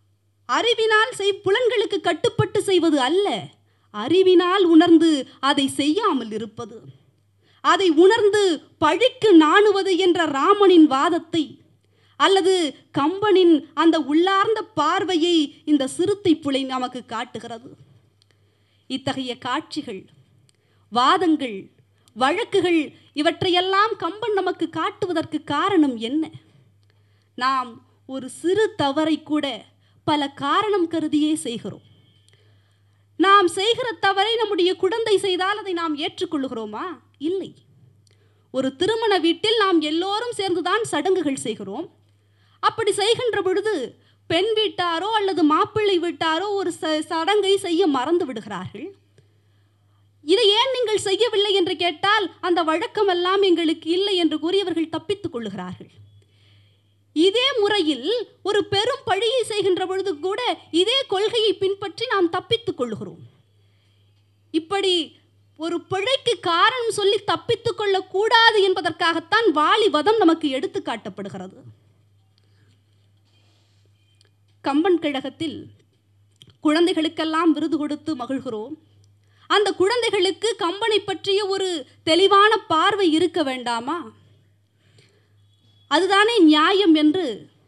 அறிவினால் செய் புலன்களுக்கு கட்டுப்பட்டு செய்வது அல்ல அறிவினால் உணர்ந்து அதை செய்யாமல் இருப்பது அதை உணர்ந்து பழிக்கு நாணுவது என்ற ராமனின் வாதத்தை அல்லது கம்பனின் அந்த உள்ளார்ந்த பார்வையை இந்த சிறுத்தை புலை நமக்கு காட்டுகிறது இத்தகைய காட்சிகள் வாதங்கள் வழக்குகள் இவற்றையெல்லாம் கம்பன் நமக்கு காட்டுவதற்கு காரணம் என்ன நாம் ஒரு சிறு தவறை கூட பல காரணம் கருதியே செய்கிறோம் நாம் செய்கிற தவறை நம்முடைய குழந்தை செய்தால் அதை நாம் ஏற்றுக்கொள்கிறோமா இல்லை ஒரு திருமண வீட்டில் நாம் எல்லோரும் சேர்ந்துதான் சடங்குகள் செய்கிறோம் அப்படி செய்கின்ற பொழுது பெண் வீட்டாரோ அல்லது மாப்பிள்ளை வீட்டாரோ ஒரு ச- சடங்கை செய்ய மறந்து விடுகிறார்கள் இதை ஏன் நீங்கள் செய்யவில்லை என்று கேட்டால் அந்த வழக்கமெல்லாம் எங்களுக்கு இல்லை என்று கூறி அவர்கள் தப்பித்துக் கொள்ளுகிறார்கள் இதே முறையில் ஒரு பெரும் பழியை செய்கின்ற பொழுது கூட இதே கொள்கையை பின்பற்றி நாம் தப்பித்துக் கொள்ளுகிறோம் இப்படி ஒரு பிழைக்கு காரணம் சொல்லி தப்பித்துக் கொள்ளக்கூடாது என்பதற்காகத்தான் வாலி வதம் நமக்கு எடுத்து காட்டப்படுகிறது கம்பன் கழகத்தில் குழந்தைகளுக்கெல்லாம் விருது கொடுத்து மகிழ்கிறோம் அந்த குழந்தைகளுக்கு கம்பனை பற்றிய ஒரு தெளிவான பார்வை இருக்க வேண்டாமா அதுதானே நியாயம் என்று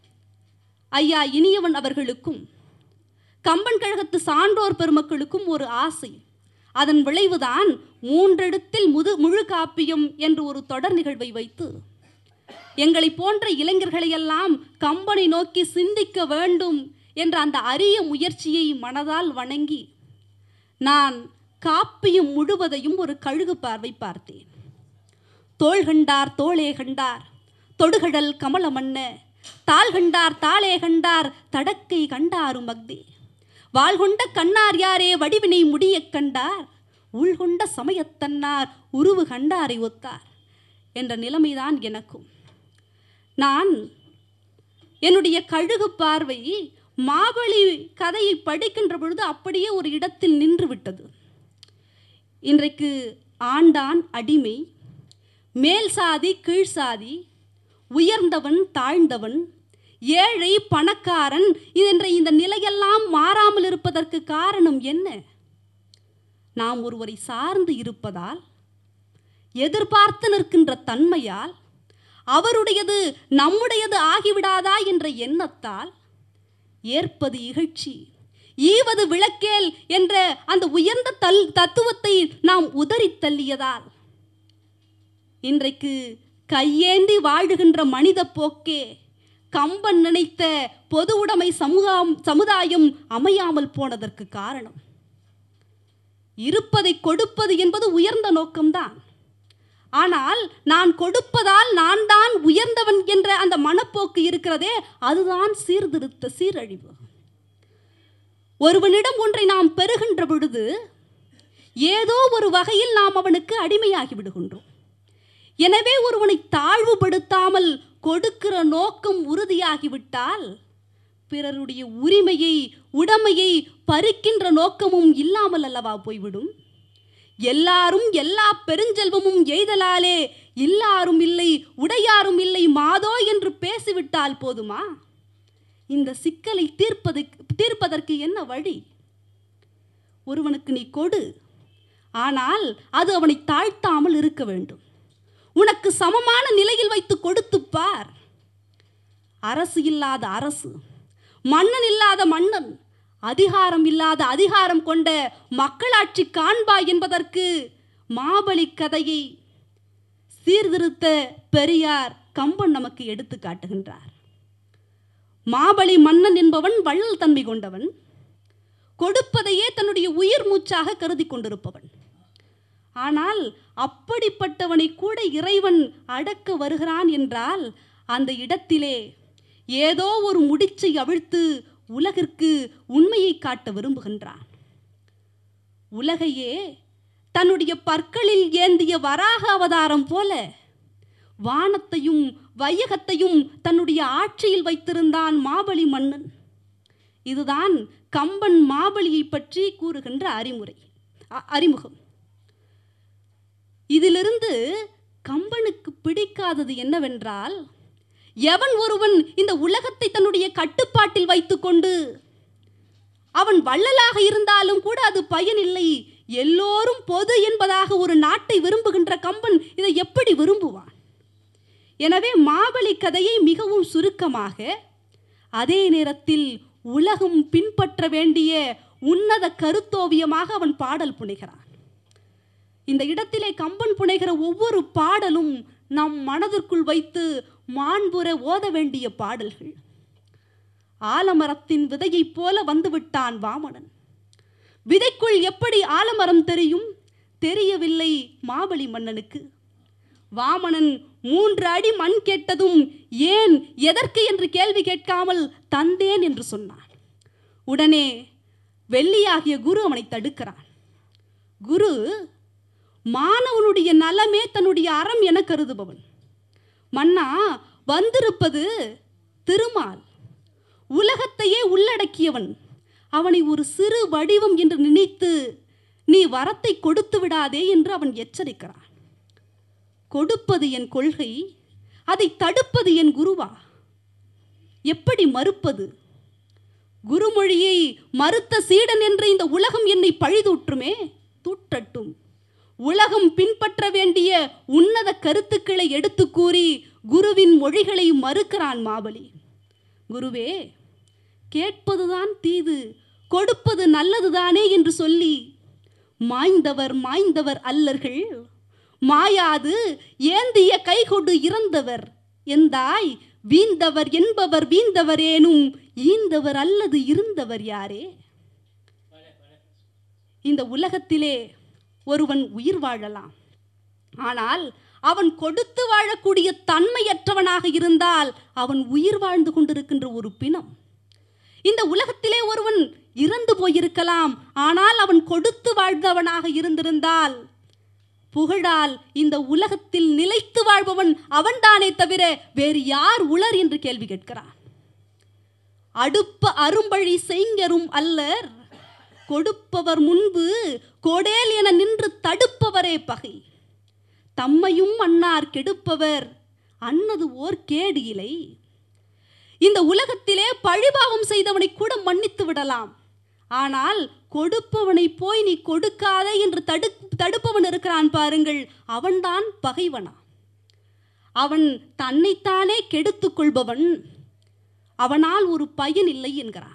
ஐயா இனியவன் அவர்களுக்கும் கம்பன் கழகத்து சான்றோர் பெருமக்களுக்கும் ஒரு ஆசை அதன் விளைவுதான் மூன்றெடுத்தில் முது முழு காப்பியம் என்று ஒரு தொடர் நிகழ்வை வைத்து எங்களை போன்ற இளைஞர்களையெல்லாம் கம்பனை நோக்கி சிந்திக்க வேண்டும் என்ற அந்த அரிய முயற்சியை மனதால் வணங்கி நான் காப்பியம் முழுவதையும் ஒரு கழுகு பார்வை பார்த்தேன் தோள் கண்டார் தோளே கண்டார் தொடுகடல் கமல மன்ன தாள் கண்டார் தாளே கண்டார் தடக்கை கண்டாரும் மக்தே வாழ்கொண்ட கண்ணார் யாரே வடிவினை முடியக் கண்டார் உள்கொண்ட சமயத்தன்னார் உருவு கண்டாரை ஒத்தார் என்ற நிலைமைதான் எனக்கும் நான் என்னுடைய கழுகு பார்வை மாபலி கதையை படிக்கின்ற பொழுது அப்படியே ஒரு இடத்தில் நின்று விட்டது இன்றைக்கு ஆண்டான் அடிமை மேல் சாதி கீழ் சாதி உயர்ந்தவன் தாழ்ந்தவன் ஏழை பணக்காரன் என்ற இந்த நிலையெல்லாம் மாறாமல் இருப்பதற்கு காரணம் என்ன நாம் ஒருவரை சார்ந்து இருப்பதால் எதிர்பார்த்து நிற்கின்ற தன்மையால் அவருடையது நம்முடையது ஆகிவிடாதா என்ற எண்ணத்தால் ஏற்பது இகழ்ச்சி ஈவது விளக்கேல் என்ற அந்த உயர்ந்த தல் தத்துவத்தை நாம் உதறித் தள்ளியதால் இன்றைக்கு கையேந்தி வாழுகின்ற மனித போக்கே கம்பன் நினைத்த பொது உடைமை சமூகம் சமுதாயம் அமையாமல் போனதற்கு காரணம் இருப்பதை கொடுப்பது என்பது உயர்ந்த நோக்கம்தான் ஆனால் நான் கொடுப்பதால் நான் தான் உயர்ந்தவன் என்ற அந்த மனப்போக்கு இருக்கிறதே அதுதான் சீர்திருத்த சீரழிவு ஒருவனிடம் ஒன்றை நாம் பெறுகின்ற பொழுது ஏதோ ஒரு வகையில் நாம் அவனுக்கு அடிமையாகி விடுகின்றோம் எனவே ஒருவனை தாழ்வுபடுத்தாமல் கொடுக்கிற நோக்கம் உறுதியாகிவிட்டால் பிறருடைய உரிமையை உடைமையை பறிக்கின்ற நோக்கமும் இல்லாமல் அல்லவா போய்விடும் எல்லாரும் எல்லா பெருஞ்செல்வமும் எய்தலாலே இல்லாரும் இல்லை உடையாரும் இல்லை மாதோ என்று பேசிவிட்டால் போதுமா இந்த சிக்கலை தீர்ப்பது தீர்ப்பதற்கு என்ன வழி ஒருவனுக்கு நீ கொடு ஆனால் அது அவனை தாழ்த்தாமல் இருக்க வேண்டும் உனக்கு சமமான நிலையில் வைத்து கொடுத்துப் பார் அரசு இல்லாத அரசு மன்னன் இல்லாத மன்னன் அதிகாரம் இல்லாத அதிகாரம் கொண்ட மக்களாட்சி காண்பாய் என்பதற்கு மாபலி கதையை சீர்திருத்த பெரியார் கம்பன் நமக்கு எடுத்து காட்டுகின்றார் மாபலி மன்னன் என்பவன் வள்ளல் தன்மை கொண்டவன் கொடுப்பதையே தன்னுடைய உயிர் மூச்சாக கருதி கொண்டிருப்பவன் ஆனால் அப்படிப்பட்டவனை கூட இறைவன் அடக்க வருகிறான் என்றால் அந்த இடத்திலே ஏதோ ஒரு முடிச்சை அவிழ்த்து உலகிற்கு உண்மையை காட்ட விரும்புகின்றான் உலகையே தன்னுடைய பற்களில் ஏந்திய வராக அவதாரம் போல வானத்தையும் வையகத்தையும் தன்னுடைய ஆட்சியில் வைத்திருந்தான் மாபலி மன்னன் இதுதான் கம்பன் மாபலியை பற்றி கூறுகின்ற அறிமுறை அ- அறிமுகம் இதிலிருந்து கம்பனுக்கு பிடிக்காதது என்னவென்றால் எவன் ஒருவன் இந்த உலகத்தை தன்னுடைய கட்டுப்பாட்டில் வைத்துக்கொண்டு அவன் வள்ளலாக இருந்தாலும் கூட அது பயனில்லை எல்லோரும் பொது என்பதாக ஒரு நாட்டை விரும்புகின்ற கம்பன் இதை எப்படி விரும்புவான் எனவே மாவலி கதையை மிகவும் சுருக்கமாக அதே நேரத்தில் உலகம் பின்பற்ற வேண்டிய உன்னத கருத்தோவியமாக அவன் பாடல் புனைகிறான் இந்த இடத்திலே கம்பன் புனைகிற ஒவ்வொரு பாடலும் நம் மனதிற்குள் வைத்து மாண்புற ஓத வேண்டிய பாடல்கள் ஆலமரத்தின் விதையைப் போல வந்துவிட்டான் வாமனன் விதைக்குள் எப்படி ஆலமரம் தெரியும் தெரியவில்லை மாபலி மன்னனுக்கு வாமனன் மூன்று அடி மண் கேட்டதும் ஏன் எதற்கு என்று கேள்வி கேட்காமல் தந்தேன் என்று சொன்னான் உடனே வெள்ளியாகிய குரு அவனை தடுக்கிறான் குரு மாணவனுடைய நலமே தன்னுடைய அறம் என கருதுபவன் மன்னா வந்திருப்பது திருமால் உலகத்தையே உள்ளடக்கியவன் அவனை ஒரு சிறு வடிவம் என்று நினைத்து நீ வரத்தை கொடுத்து விடாதே என்று அவன் எச்சரிக்கிறான் கொடுப்பது என் கொள்கை அதை தடுப்பது என் குருவா எப்படி மறுப்பது குருமொழியை மறுத்த சீடன் என்று இந்த உலகம் என்னை பழிதூற்றுமே தூற்றட்டும் உலகம் பின்பற்ற வேண்டிய உன்னத கருத்துக்களை எடுத்து கூறி குருவின் மொழிகளை மறுக்கிறான் மாபலி குருவே கேட்பதுதான் தீது கொடுப்பது நல்லதுதானே என்று சொல்லி மாய்ந்தவர் மாய்ந்தவர் அல்லர்கள் மாயாது ஏந்திய கைகொடு இறந்தவர் எந்தாய் வீந்தவர் என்பவர் வீந்தவரேனும் ஈந்தவர் அல்லது இருந்தவர் யாரே இந்த உலகத்திலே ஒருவன் உயிர் வாழலாம் ஆனால் அவன் கொடுத்து வாழக்கூடிய தன்மையற்றவனாக இருந்தால் அவன் உயிர் வாழ்ந்து கொண்டிருக்கின்ற ஒரு பிணம் இந்த உலகத்திலே ஒருவன் இறந்து போயிருக்கலாம் ஆனால் அவன் கொடுத்து வாழ்ந்தவனாக இருந்திருந்தால் புகழால் இந்த உலகத்தில் நிலைத்து வாழ்பவன் அவன்தானே தவிர வேறு யார் உளர் என்று கேள்வி கேட்கிறான் அடுப்ப அரும்பழி செய்ஞரும் அல்லர் கொடுப்பவர் முன்பு கொடேல் என நின்று தடுப்பவரே பகை தம்மையும் அன்னார் கெடுப்பவர் அன்னது ஓர் கேடு இலை இந்த உலகத்திலே பழிபாவம் செய்தவனை கூட மன்னித்து விடலாம் ஆனால் கொடுப்பவனை போய் நீ கொடுக்காதே என்று தடு தடுப்பவன் இருக்கிறான் பாருங்கள் அவன்தான் பகைவனா அவன் தன்னைத்தானே கெடுத்துக் கொள்பவன் அவனால் ஒரு பயன் இல்லை என்கிறான்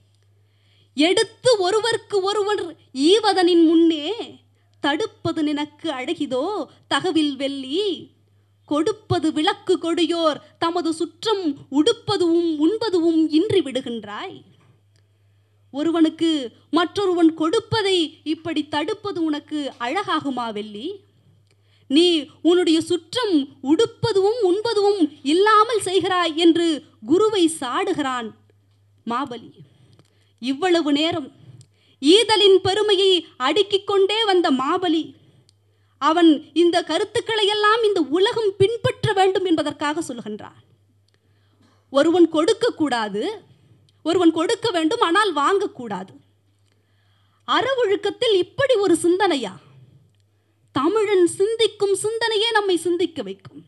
எடுத்து ஒருவருக்கு ஒருவர் ஈவதனின் முன்னே தடுப்பது நினக்கு அழகிதோ தகவில் வெள்ளி கொடுப்பது விளக்கு கொடியோர் தமது சுற்றம் உடுப்பதுவும் உண்பதுவும் இன்றி விடுகின்றாய் ஒருவனுக்கு மற்றொருவன் கொடுப்பதை இப்படி தடுப்பது உனக்கு அழகாகுமா வெள்ளி நீ உன்னுடைய சுற்றம் உடுப்பதுவும் உண்பதுவும் இல்லாமல் செய்கிறாய் என்று குருவை சாடுகிறான் மாபலி இவ்வளவு நேரம் ஈதலின் பெருமையை அடுக்கிக் கொண்டே வந்த மாபலி அவன் இந்த கருத்துக்களை எல்லாம் இந்த உலகம் பின்பற்ற வேண்டும் என்பதற்காக சொல்கின்றான் ஒருவன் கொடுக்கக்கூடாது ஒருவன் கொடுக்க வேண்டும் ஆனால் வாங்கக்கூடாது அறவொழுக்கத்தில் இப்படி ஒரு சிந்தனையா தமிழன் சிந்திக்கும் சிந்தனையே நம்மை சிந்திக்க வைக்கும்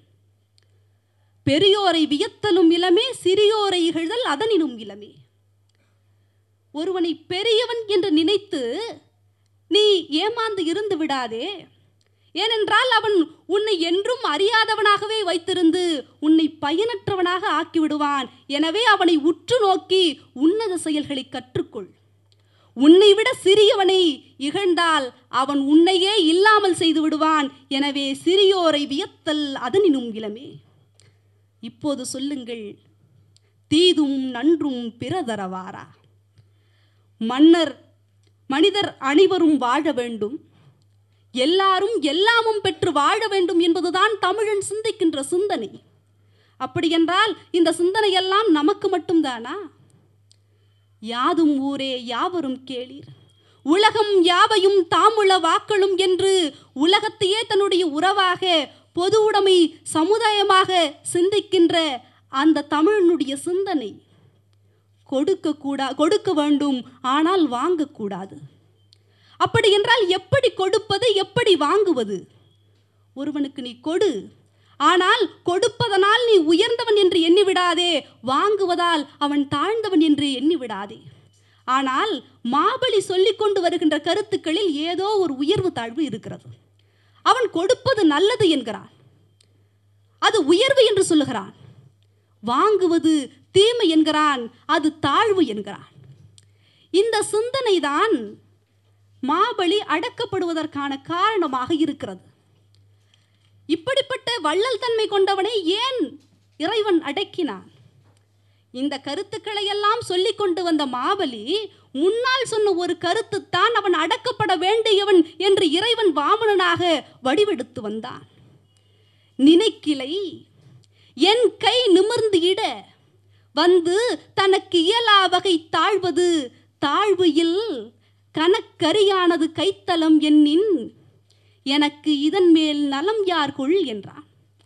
பெரியோரை வியத்தலும் இளமே சிறியோரை இகழ்தல் அதனினும் இளமே ஒருவனை பெரியவன் என்று நினைத்து நீ ஏமாந்து இருந்து விடாதே ஏனென்றால் அவன் உன்னை என்றும் அறியாதவனாகவே வைத்திருந்து உன்னை பயனற்றவனாக ஆக்கிவிடுவான் எனவே அவனை உற்று நோக்கி உன்னத செயல்களை கற்றுக்கொள் உன்னை விட சிறியவனை இகழ்ந்தால் அவன் உன்னையே இல்லாமல் செய்து விடுவான் எனவே சிறியோரை வியத்தல் அதனினும் இளமே இப்போது சொல்லுங்கள் தீதும் நன்றும் பிறதரவாரா மன்னர் மனிதர் அனைவரும் வாழ வேண்டும் எல்லாரும் எல்லாமும் பெற்று வாழ வேண்டும் என்பதுதான் தமிழன் சிந்திக்கின்ற சிந்தனை அப்படியென்றால் இந்த சிந்தனையெல்லாம் நமக்கு மட்டும்தானா யாதும் ஊரே யாவரும் கேளீர் உலகம் யாவையும் தாமுள வாக்களும் என்று உலகத்தையே தன்னுடைய உறவாக பொது உடைமை சமுதாயமாக சிந்திக்கின்ற அந்த தமிழனுடைய சிந்தனை கொடுக்க கூடா கொடுக்க வேண்டும் ஆனால் வாங்கக்கூடாது அப்படி என்றால் எப்படி கொடுப்பது எப்படி வாங்குவது ஒருவனுக்கு நீ கொடு ஆனால் கொடுப்பதனால் நீ உயர்ந்தவன் என்று எண்ணிவிடாதே வாங்குவதால் அவன் தாழ்ந்தவன் என்று எண்ணிவிடாதே ஆனால் மாபலி சொல்லிக் கொண்டு வருகின்ற கருத்துக்களில் ஏதோ ஒரு உயர்வு தாழ்வு இருக்கிறது அவன் கொடுப்பது நல்லது என்கிறான் அது உயர்வு என்று சொல்லுகிறான் வாங்குவது தீமை என்கிறான் அது தாழ்வு என்கிறான் இந்த சிந்தனை தான் மாபலி அடக்கப்படுவதற்கான காரணமாக இருக்கிறது இப்படிப்பட்ட வள்ளல் தன்மை கொண்டவனை ஏன் இறைவன் அடக்கினான் இந்த கருத்துக்களை எல்லாம் சொல்லிக் கொண்டு வந்த மாபலி முன்னால் சொன்ன ஒரு கருத்துத்தான் அவன் அடக்கப்பட வேண்டியவன் என்று இறைவன் வாமனனாக வடிவெடுத்து வந்தான் நினைக்கிலை என் கை நிமிர்ந்து இட வந்து தனக்கு இயலா வகை தாழ்வது தாழ்வு இல் கனக்கரியானது கைத்தலம் என்னின் எனக்கு இதன் மேல் நலம் யார் கொள் என்றான்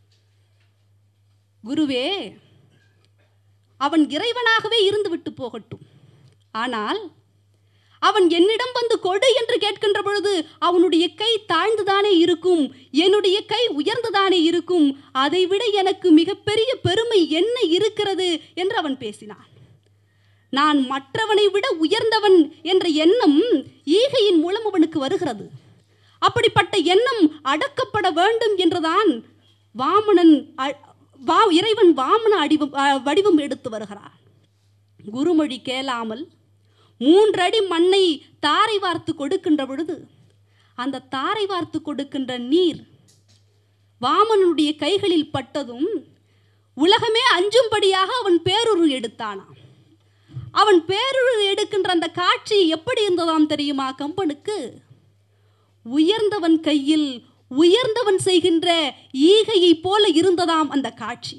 குருவே அவன் இறைவனாகவே இருந்துவிட்டு போகட்டும் ஆனால் அவன் என்னிடம் வந்து கொடு என்று கேட்கின்ற பொழுது அவனுடைய கை தாழ்ந்துதானே இருக்கும் என்னுடைய கை உயர்ந்துதானே இருக்கும் அதைவிட எனக்கு மிகப்பெரிய பெருமை என்ன இருக்கிறது என்று அவன் பேசினான் நான் மற்றவனை விட உயர்ந்தவன் என்ற எண்ணம் ஈகையின் மூலம் அவனுக்கு வருகிறது அப்படிப்பட்ட எண்ணம் அடக்கப்பட வேண்டும் என்றுதான் வாமனன் அ- வா இறைவன் வாமன அடிவம் அ, வடிவம் எடுத்து வருகிறார் குருமொழி கேளாமல் மூன்றடி மண்ணை தாரை வார்த்து கொடுக்கின்ற பொழுது அந்த தாரை வார்த்து கொடுக்கின்ற நீர் வாமனுடைய கைகளில் பட்டதும் உலகமே அஞ்சும்படியாக அவன் பேருரு எடுத்தானாம் அவன் பேருரு எடுக்கின்ற அந்த காட்சி எப்படி இருந்ததாம் தெரியுமா கம்பனுக்கு உயர்ந்தவன் கையில் உயர்ந்தவன் செய்கின்ற ஈகையைப் போல இருந்ததாம் அந்த காட்சி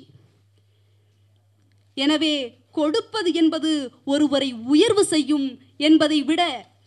எனவே கொடுப்பது என்பது ஒருவரை உயர்வு செய்யும் என்பதை விட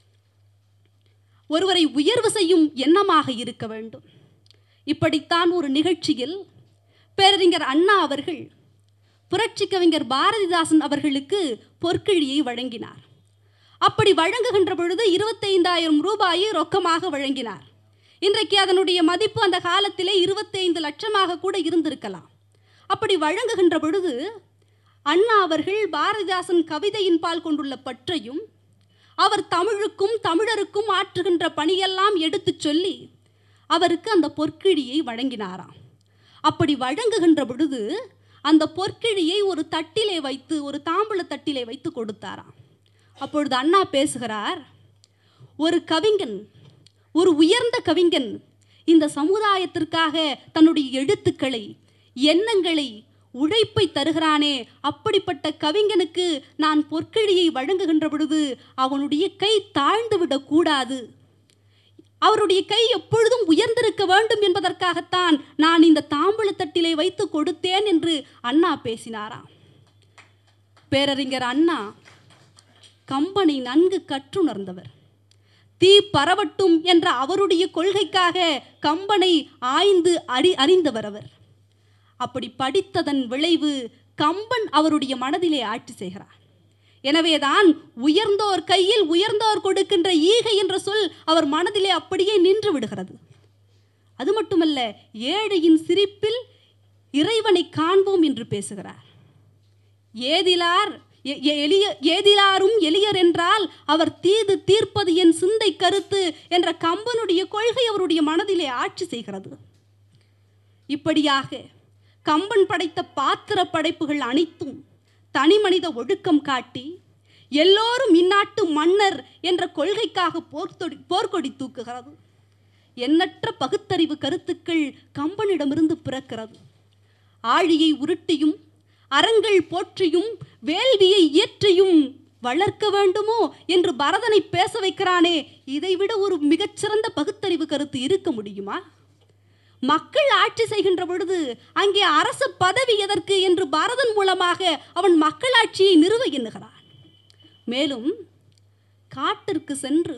ஒருவரை உயர்வு செய்யும் எண்ணமாக இருக்க வேண்டும் இப்படித்தான் ஒரு நிகழ்ச்சியில் பேரறிஞர் அண்ணா அவர்கள் புரட்சி கவிஞர் பாரதிதாசன் அவர்களுக்கு பொற்கிழியை வழங்கினார் அப்படி வழங்குகின்ற பொழுது இருபத்தைந்தாயிரம் ரூபாயை ரொக்கமாக வழங்கினார் இன்றைக்கு அதனுடைய மதிப்பு அந்த காலத்திலே இருபத்தைந்து லட்சமாக கூட இருந்திருக்கலாம் அப்படி வழங்குகின்ற பொழுது அண்ணா அவர்கள் பாரதிதாசன் கவிதையின் பால் கொண்டுள்ள பற்றையும் அவர் தமிழுக்கும் தமிழருக்கும் ஆற்றுகின்ற பணியெல்லாம் எடுத்துச் சொல்லி அவருக்கு அந்த பொற்கிழியை வழங்கினாராம் அப்படி வழங்குகின்ற பொழுது அந்த பொற்கிழியை ஒரு தட்டிலே வைத்து ஒரு தாம்பூல தட்டிலே வைத்து கொடுத்தாராம் அப்பொழுது அண்ணா பேசுகிறார் ஒரு கவிஞன் ஒரு உயர்ந்த கவிஞன் இந்த சமுதாயத்திற்காக தன்னுடைய எழுத்துக்களை எண்ணங்களை உழைப்பை தருகிறானே அப்படிப்பட்ட கவிஞனுக்கு நான் பொற்கிழியை வழங்குகின்ற பொழுது அவனுடைய கை தாழ்ந்து விடக்கூடாது அவருடைய கை எப்பொழுதும் உயர்ந்திருக்க வேண்டும் என்பதற்காகத்தான் நான் இந்த தாம்பூலத்தட்டிலே வைத்து கொடுத்தேன் என்று அண்ணா பேசினாராம் பேரறிஞர் அண்ணா கம்பனை நன்கு கற்றுணர்ந்தவர் தீ பரவட்டும் என்ற அவருடைய கொள்கைக்காக கம்பனை ஆய்ந்து அறி அறிந்தவர் அவர் அப்படி படித்ததன் விளைவு கம்பன் அவருடைய மனதிலே ஆட்சி செய்கிறார் எனவேதான் உயர்ந்தோர் கையில் உயர்ந்தோர் கொடுக்கின்ற ஈகை என்ற சொல் அவர் மனதிலே அப்படியே நின்று விடுகிறது அது மட்டுமல்ல ஏழையின் சிரிப்பில் இறைவனை காண்போம் என்று பேசுகிறார் ஏதிலார் எ- எ- எளிய ஏதிலாரும் எளியர் என்றால் அவர் தீது தீர்ப்பது என் சிந்தை கருத்து என்ற கம்பனுடைய கொள்கை அவருடைய மனதிலே ஆட்சி செய்கிறது இப்படியாக கம்பன் படைத்த பாத்திர படைப்புகள் அனைத்தும் தனிமனித ஒழுக்கம் காட்டி எல்லோரும் இந்நாட்டு மன்னர் என்ற கொள்கைக்காக போர்த்தொடி போர்க்கொடி தூக்குகிறது எண்ணற்ற பகுத்தறிவு கருத்துக்கள் கம்பனிடமிருந்து பிறக்கிறது ஆழியை உருட்டியும் அறங்கள் போற்றியும் வேள்வியை இயற்றியும் வளர்க்க வேண்டுமோ என்று பரதனை பேச வைக்கிறானே இதைவிட ஒரு மிகச்சிறந்த பகுத்தறிவு கருத்து இருக்க முடியுமா மக்கள் ஆட்சி செய்கின்ற பொழுது அங்கே அரச பதவி எதற்கு என்று பாரதன் மூலமாக அவன் மக்களாட்சியை நிறுவ எண்ணுகிறான் மேலும் காட்டிற்கு சென்று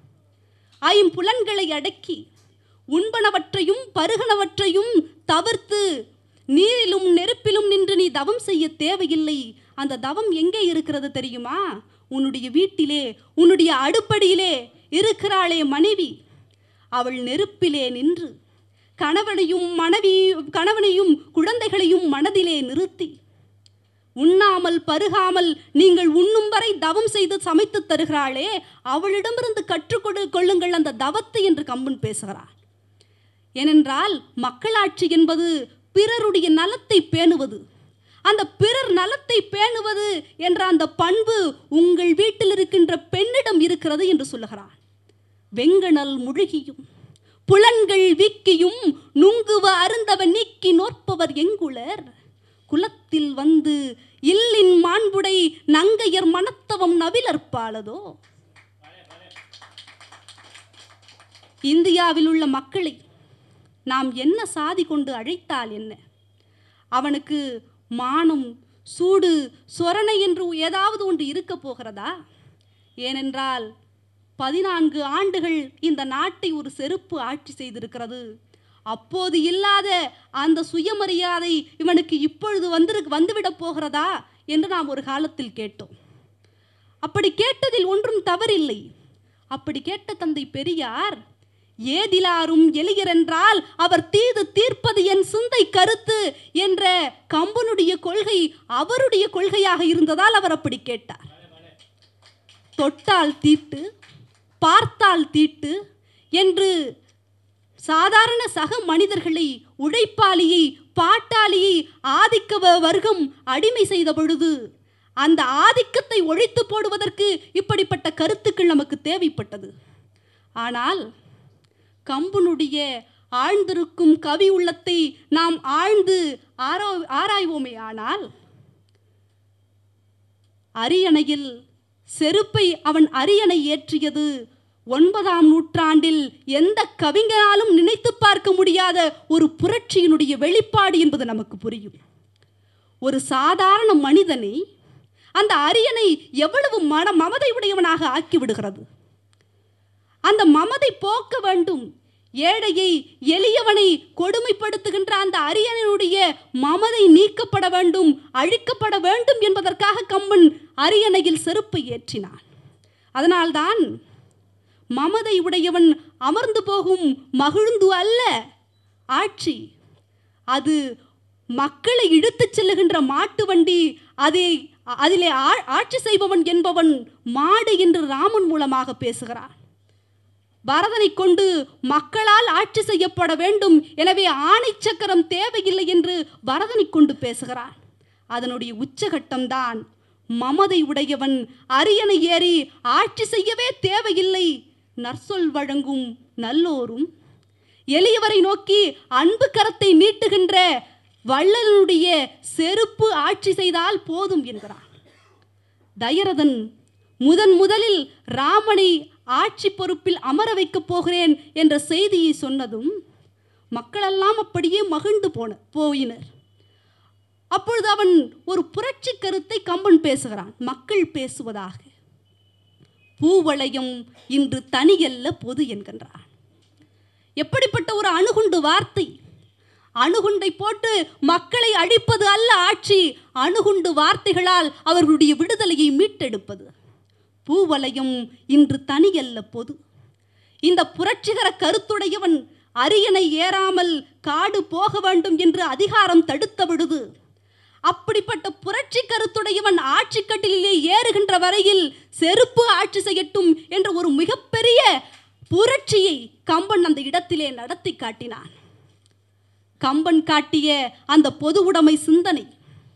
ஐம்புலன்களை அடக்கி உண்பனவற்றையும் பருகனவற்றையும் தவிர்த்து நீரிலும் நெருப்பிலும் நின்று நீ தவம் செய்ய தேவையில்லை அந்த தவம் எங்கே இருக்கிறது தெரியுமா உன்னுடைய வீட்டிலே உன்னுடைய அடுப்படியிலே இருக்கிறாளே மனைவி அவள் நெருப்பிலே நின்று கணவனையும் மனைவி கணவனையும் குழந்தைகளையும் மனதிலே நிறுத்தி உண்ணாமல் பருகாமல் நீங்கள் உண்ணும் வரை தவம் செய்து சமைத்து தருகிறாளே அவளிடமிருந்து கற்றுக்கொடு கொள்ளுங்கள் அந்த தவத்தை என்று கம்பன் பேசுகிறார் ஏனென்றால் மக்களாட்சி என்பது பிறருடைய நலத்தை பேணுவது அந்த பிறர் நலத்தை பேணுவது என்ற அந்த பண்பு உங்கள் வீட்டில் இருக்கின்ற பெண்ணிடம் இருக்கிறது என்று சொல்லுகிறார் வெங்கணல் முழுகியும் புலன்கள் வீக்கியும் நுங்குவ அருந்தவ நீக்கி நோற்பவர் எங்குளர் குலத்தில் வந்து இல்லின் மாண்புடை நங்கையர் மனத்தவம் நவிலற்பாலதோ இந்தியாவில் உள்ள மக்களை நாம் என்ன சாதி கொண்டு அழைத்தால் என்ன அவனுக்கு மானம் சூடு சொரணை என்று ஏதாவது ஒன்று இருக்க போகிறதா ஏனென்றால் பதினான்கு ஆண்டுகள் இந்த நாட்டை ஒரு செருப்பு ஆட்சி செய்திருக்கிறது அப்போது இல்லாத அந்த சுயமரியாதை இவனுக்கு இப்பொழுது வந்து வந்துவிடப் போகிறதா என்று நாம் ஒரு காலத்தில் கேட்டோம் அப்படி கேட்டதில் ஒன்றும் தவறில்லை அப்படி கேட்ட தந்தை பெரியார் ஏதிலாரும் எளியரென்றால் அவர் தீது தீர்ப்பது என் சிந்தை கருத்து என்ற கம்பனுடைய கொள்கை அவருடைய கொள்கையாக இருந்ததால் அவர் அப்படி கேட்டார் தொட்டால் தீட்டு பார்த்தால் தீட்டு என்று சாதாரண சக மனிதர்களை உழைப்பாளியை பாட்டாளியை ஆதிக்க வ- வர்க்கம் அடிமை செய்த பொழுது அந்த ஆதிக்கத்தை ஒழித்து போடுவதற்கு இப்படிப்பட்ட கருத்துக்கள் நமக்கு தேவைப்பட்டது ஆனால் கம்பனுடைய ஆழ்ந்திருக்கும் கவி உள்ளத்தை நாம் ஆழ்ந்து ஆரா ஆராய்வோமே ஆனால் அரியணையில் செருப்பை அவன் அரியணை ஏற்றியது ஒன்பதாம் நூற்றாண்டில் எந்த கவிஞனாலும் நினைத்து பார்க்க முடியாத ஒரு புரட்சியினுடைய வெளிப்பாடு என்பது நமக்கு புரியும் ஒரு சாதாரண மனிதனை அந்த அரியணை எவ்வளவு மன மமதை உடையவனாக ஆக்கி விடுகிறது அந்த மமதை போக்க வேண்டும் ஏழையை எளியவனை கொடுமைப்படுத்துகின்ற அந்த அரியணையுடைய மமதை நீக்கப்பட வேண்டும் அழிக்கப்பட வேண்டும் என்பதற்காக கம்பன் அரியணையில் செருப்பை ஏற்றினான் அதனால்தான் மமதை உடையவன் அமர்ந்து போகும் மகிழ்ந்து அல்ல ஆட்சி அது மக்களை இழுத்துச் செல்லுகின்ற மாட்டு வண்டி அதை அதிலே ஆ- ஆட்சி செய்பவன் என்பவன் மாடு என்று ராமன் மூலமாக பேசுகிறான் பரதனை கொண்டு மக்களால் ஆட்சி செய்யப்பட வேண்டும் எனவே ஆணை சக்கரம் தேவையில்லை என்று பரதனை கொண்டு பேசுகிறான் அதனுடைய உச்சகட்டம்தான் மமதை உடையவன் அரியணை ஏறி ஆட்சி செய்யவே தேவையில்லை நற்சொல் வழங்கும் நல்லோரும் எளியவரை நோக்கி அன்பு கரத்தை நீட்டுகின்ற வள்ளலனுடைய செருப்பு ஆட்சி செய்தால் போதும் என்கிறான் தயரதன் முதன் முதலில் ராமனை ஆட்சி பொறுப்பில் அமர வைக்கப் போகிறேன் என்ற செய்தியை சொன்னதும் மக்களெல்லாம் அப்படியே மகிழ்ந்து போன போயினர் அப்பொழுது அவன் ஒரு புரட்சி கருத்தை கம்பன் பேசுகிறான் மக்கள் பேசுவதாக பூவளையம் இன்று தனியல்ல பொது என்கின்றான் எப்படிப்பட்ட ஒரு அணுகுண்டு வார்த்தை அணுகுண்டை போட்டு மக்களை அழிப்பது அல்ல ஆட்சி அணுகுண்டு வார்த்தைகளால் அவர்களுடைய விடுதலையை மீட்டெடுப்பது பூவலயம் இன்று தனியல்ல பொது இந்த புரட்சிகர கருத்துடையவன் அரியணை ஏறாமல் காடு போக வேண்டும் என்று அதிகாரம் தடுத்த விடுது அப்படிப்பட்ட புரட்சி கருத்துடையவன் ஆட்சி கட்டிலே ஏறுகின்ற வரையில் செருப்பு ஆட்சி செய்யட்டும் என்ற ஒரு மிகப்பெரிய புரட்சியை கம்பன் அந்த இடத்திலே நடத்தி காட்டினான் கம்பன் காட்டிய அந்த பொது உடைமை சிந்தனை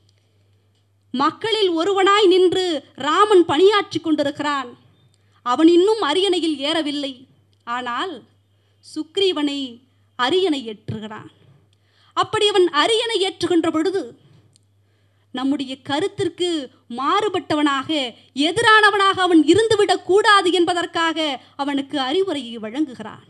மக்களில் ஒருவனாய் நின்று ராமன் பணியாற்றி கொண்டிருக்கிறான் அவன் இன்னும் அரியணையில் ஏறவில்லை ஆனால் சுக்ரீவனை அரியணை ஏற்றுகிறான் அப்படி அவன் அரியணை ஏற்றுகின்ற பொழுது நம்முடைய கருத்திற்கு மாறுபட்டவனாக எதிரானவனாக அவன் இருந்துவிடக் கூடாது என்பதற்காக அவனுக்கு அறிவுரையை வழங்குகிறான்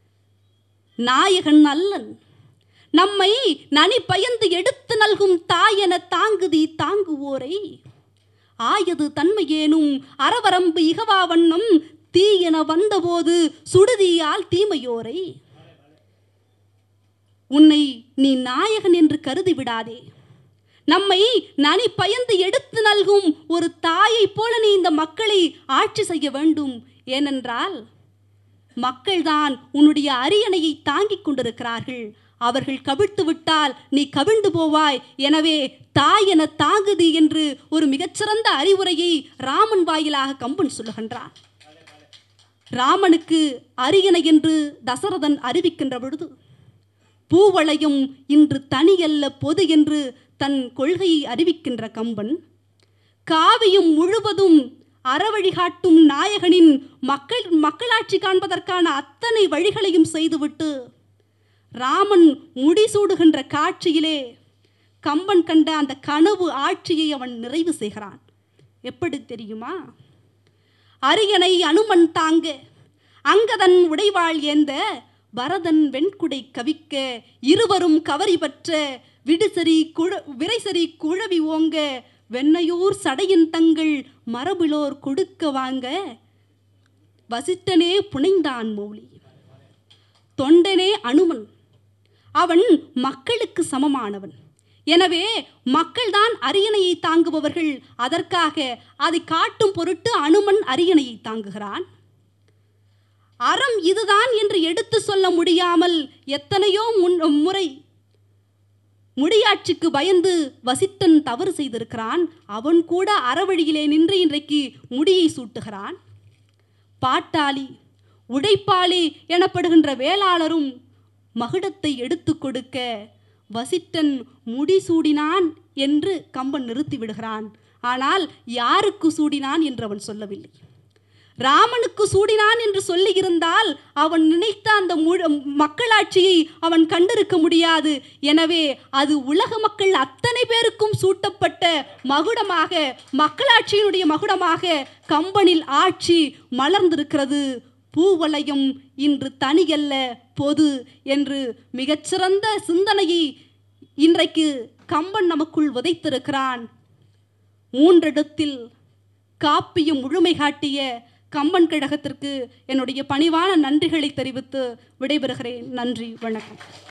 நாயகன் அல்லன் நம்மை நனி பயந்து எடுத்து நல்கும் தாயென தாங்குதி தாங்குவோரை ஆயது தன்மையேனும் அறவரம்பு இகவா வண்ணம் தீயென வந்தபோது சுடுதியால் தீமையோரை உன்னை நீ நாயகன் என்று கருதி விடாதே நம்மை நனி பயந்து எடுத்து நல்கும் ஒரு தாயைப் போல நீ இந்த மக்களை ஆட்சி செய்ய வேண்டும் ஏனென்றால் மக்கள்தான் உன்னுடைய அரியணையை தாங்கிக் கொண்டிருக்கிறார்கள் அவர்கள் கவிழ்த்து விட்டால் நீ கவிழ்ந்து போவாய் எனவே தாய் என தாங்குது என்று ஒரு மிகச்சிறந்த அறிவுரையை ராமன் வாயிலாக கம்பன் சொல்லுகின்றான் ராமனுக்கு அரியணை என்று தசரதன் அறிவிக்கின்ற பொழுது பூவளையும் இன்று தனியல்ல பொது என்று தன் கொள்கையை அறிவிக்கின்ற கம்பன் காவியும் முழுவதும் அறவழி காட்டும் நாயகனின் மக்கள் மக்களாட்சி காண்பதற்கான அத்தனை வழிகளையும் செய்துவிட்டு ராமன் முடிசூடுகின்ற காட்சியிலே கம்பன் கண்ட அந்த கனவு ஆட்சியை அவன் நிறைவு செய்கிறான் எப்படி தெரியுமா அரியணை அனுமன் தாங்க அங்கதன் உடைவாள் ஏந்த பரதன் வெண்குடை கவிக்க இருவரும் கவரி பற்ற விடுசரி குழ விரைசரி குழவி ஓங்க வெண்ணையூர் சடையின் தங்கள் மரபிலோர் கொடுக்க வாங்க வசிட்டனே புனைந்தான் மௌலி தொண்டனே அனுமன் அவன் மக்களுக்கு சமமானவன் எனவே மக்கள்தான் அரியணையை தாங்குபவர்கள் அதற்காக அதை காட்டும் பொருட்டு அனுமன் அரியணையை தாங்குகிறான் அறம் இதுதான் என்று எடுத்து சொல்ல முடியாமல் எத்தனையோ முன் முறை முடியாட்சிக்கு பயந்து வசிட்டன் தவறு செய்திருக்கிறான் அவன் கூட அறவழியிலே நின்று இன்றைக்கு முடியை சூட்டுகிறான் பாட்டாளி உடைப்பாளி எனப்படுகின்ற வேளாளரும் மகுடத்தை எடுத்து கொடுக்க வசிட்டன் முடிசூடினான் என்று கம்பன் நிறுத்தி விடுகிறான் ஆனால் யாருக்கு சூடினான் என்று அவன் சொல்லவில்லை ராமனுக்கு சூடினான் என்று சொல்லியிருந்தால் அவன் நினைத்த அந்த முழு மக்களாட்சியை அவன் கண்டிருக்க முடியாது எனவே அது உலக மக்கள் அத்தனை பேருக்கும் சூட்டப்பட்ட மகுடமாக மக்களாட்சியினுடைய மகுடமாக கம்பனில் ஆட்சி மலர்ந்திருக்கிறது பூவளையம் இன்று தனியல்ல பொது என்று மிகச்சிறந்த சிந்தனையை இன்றைக்கு கம்பன் நமக்குள் விதைத்திருக்கிறான் மூன்றெடுத்தில் காப்பியம் முழுமை காட்டிய கம்பன் கழகத்திற்கு என்னுடைய பணிவான நன்றிகளை தெரிவித்து விடைபெறுகிறேன் நன்றி வணக்கம்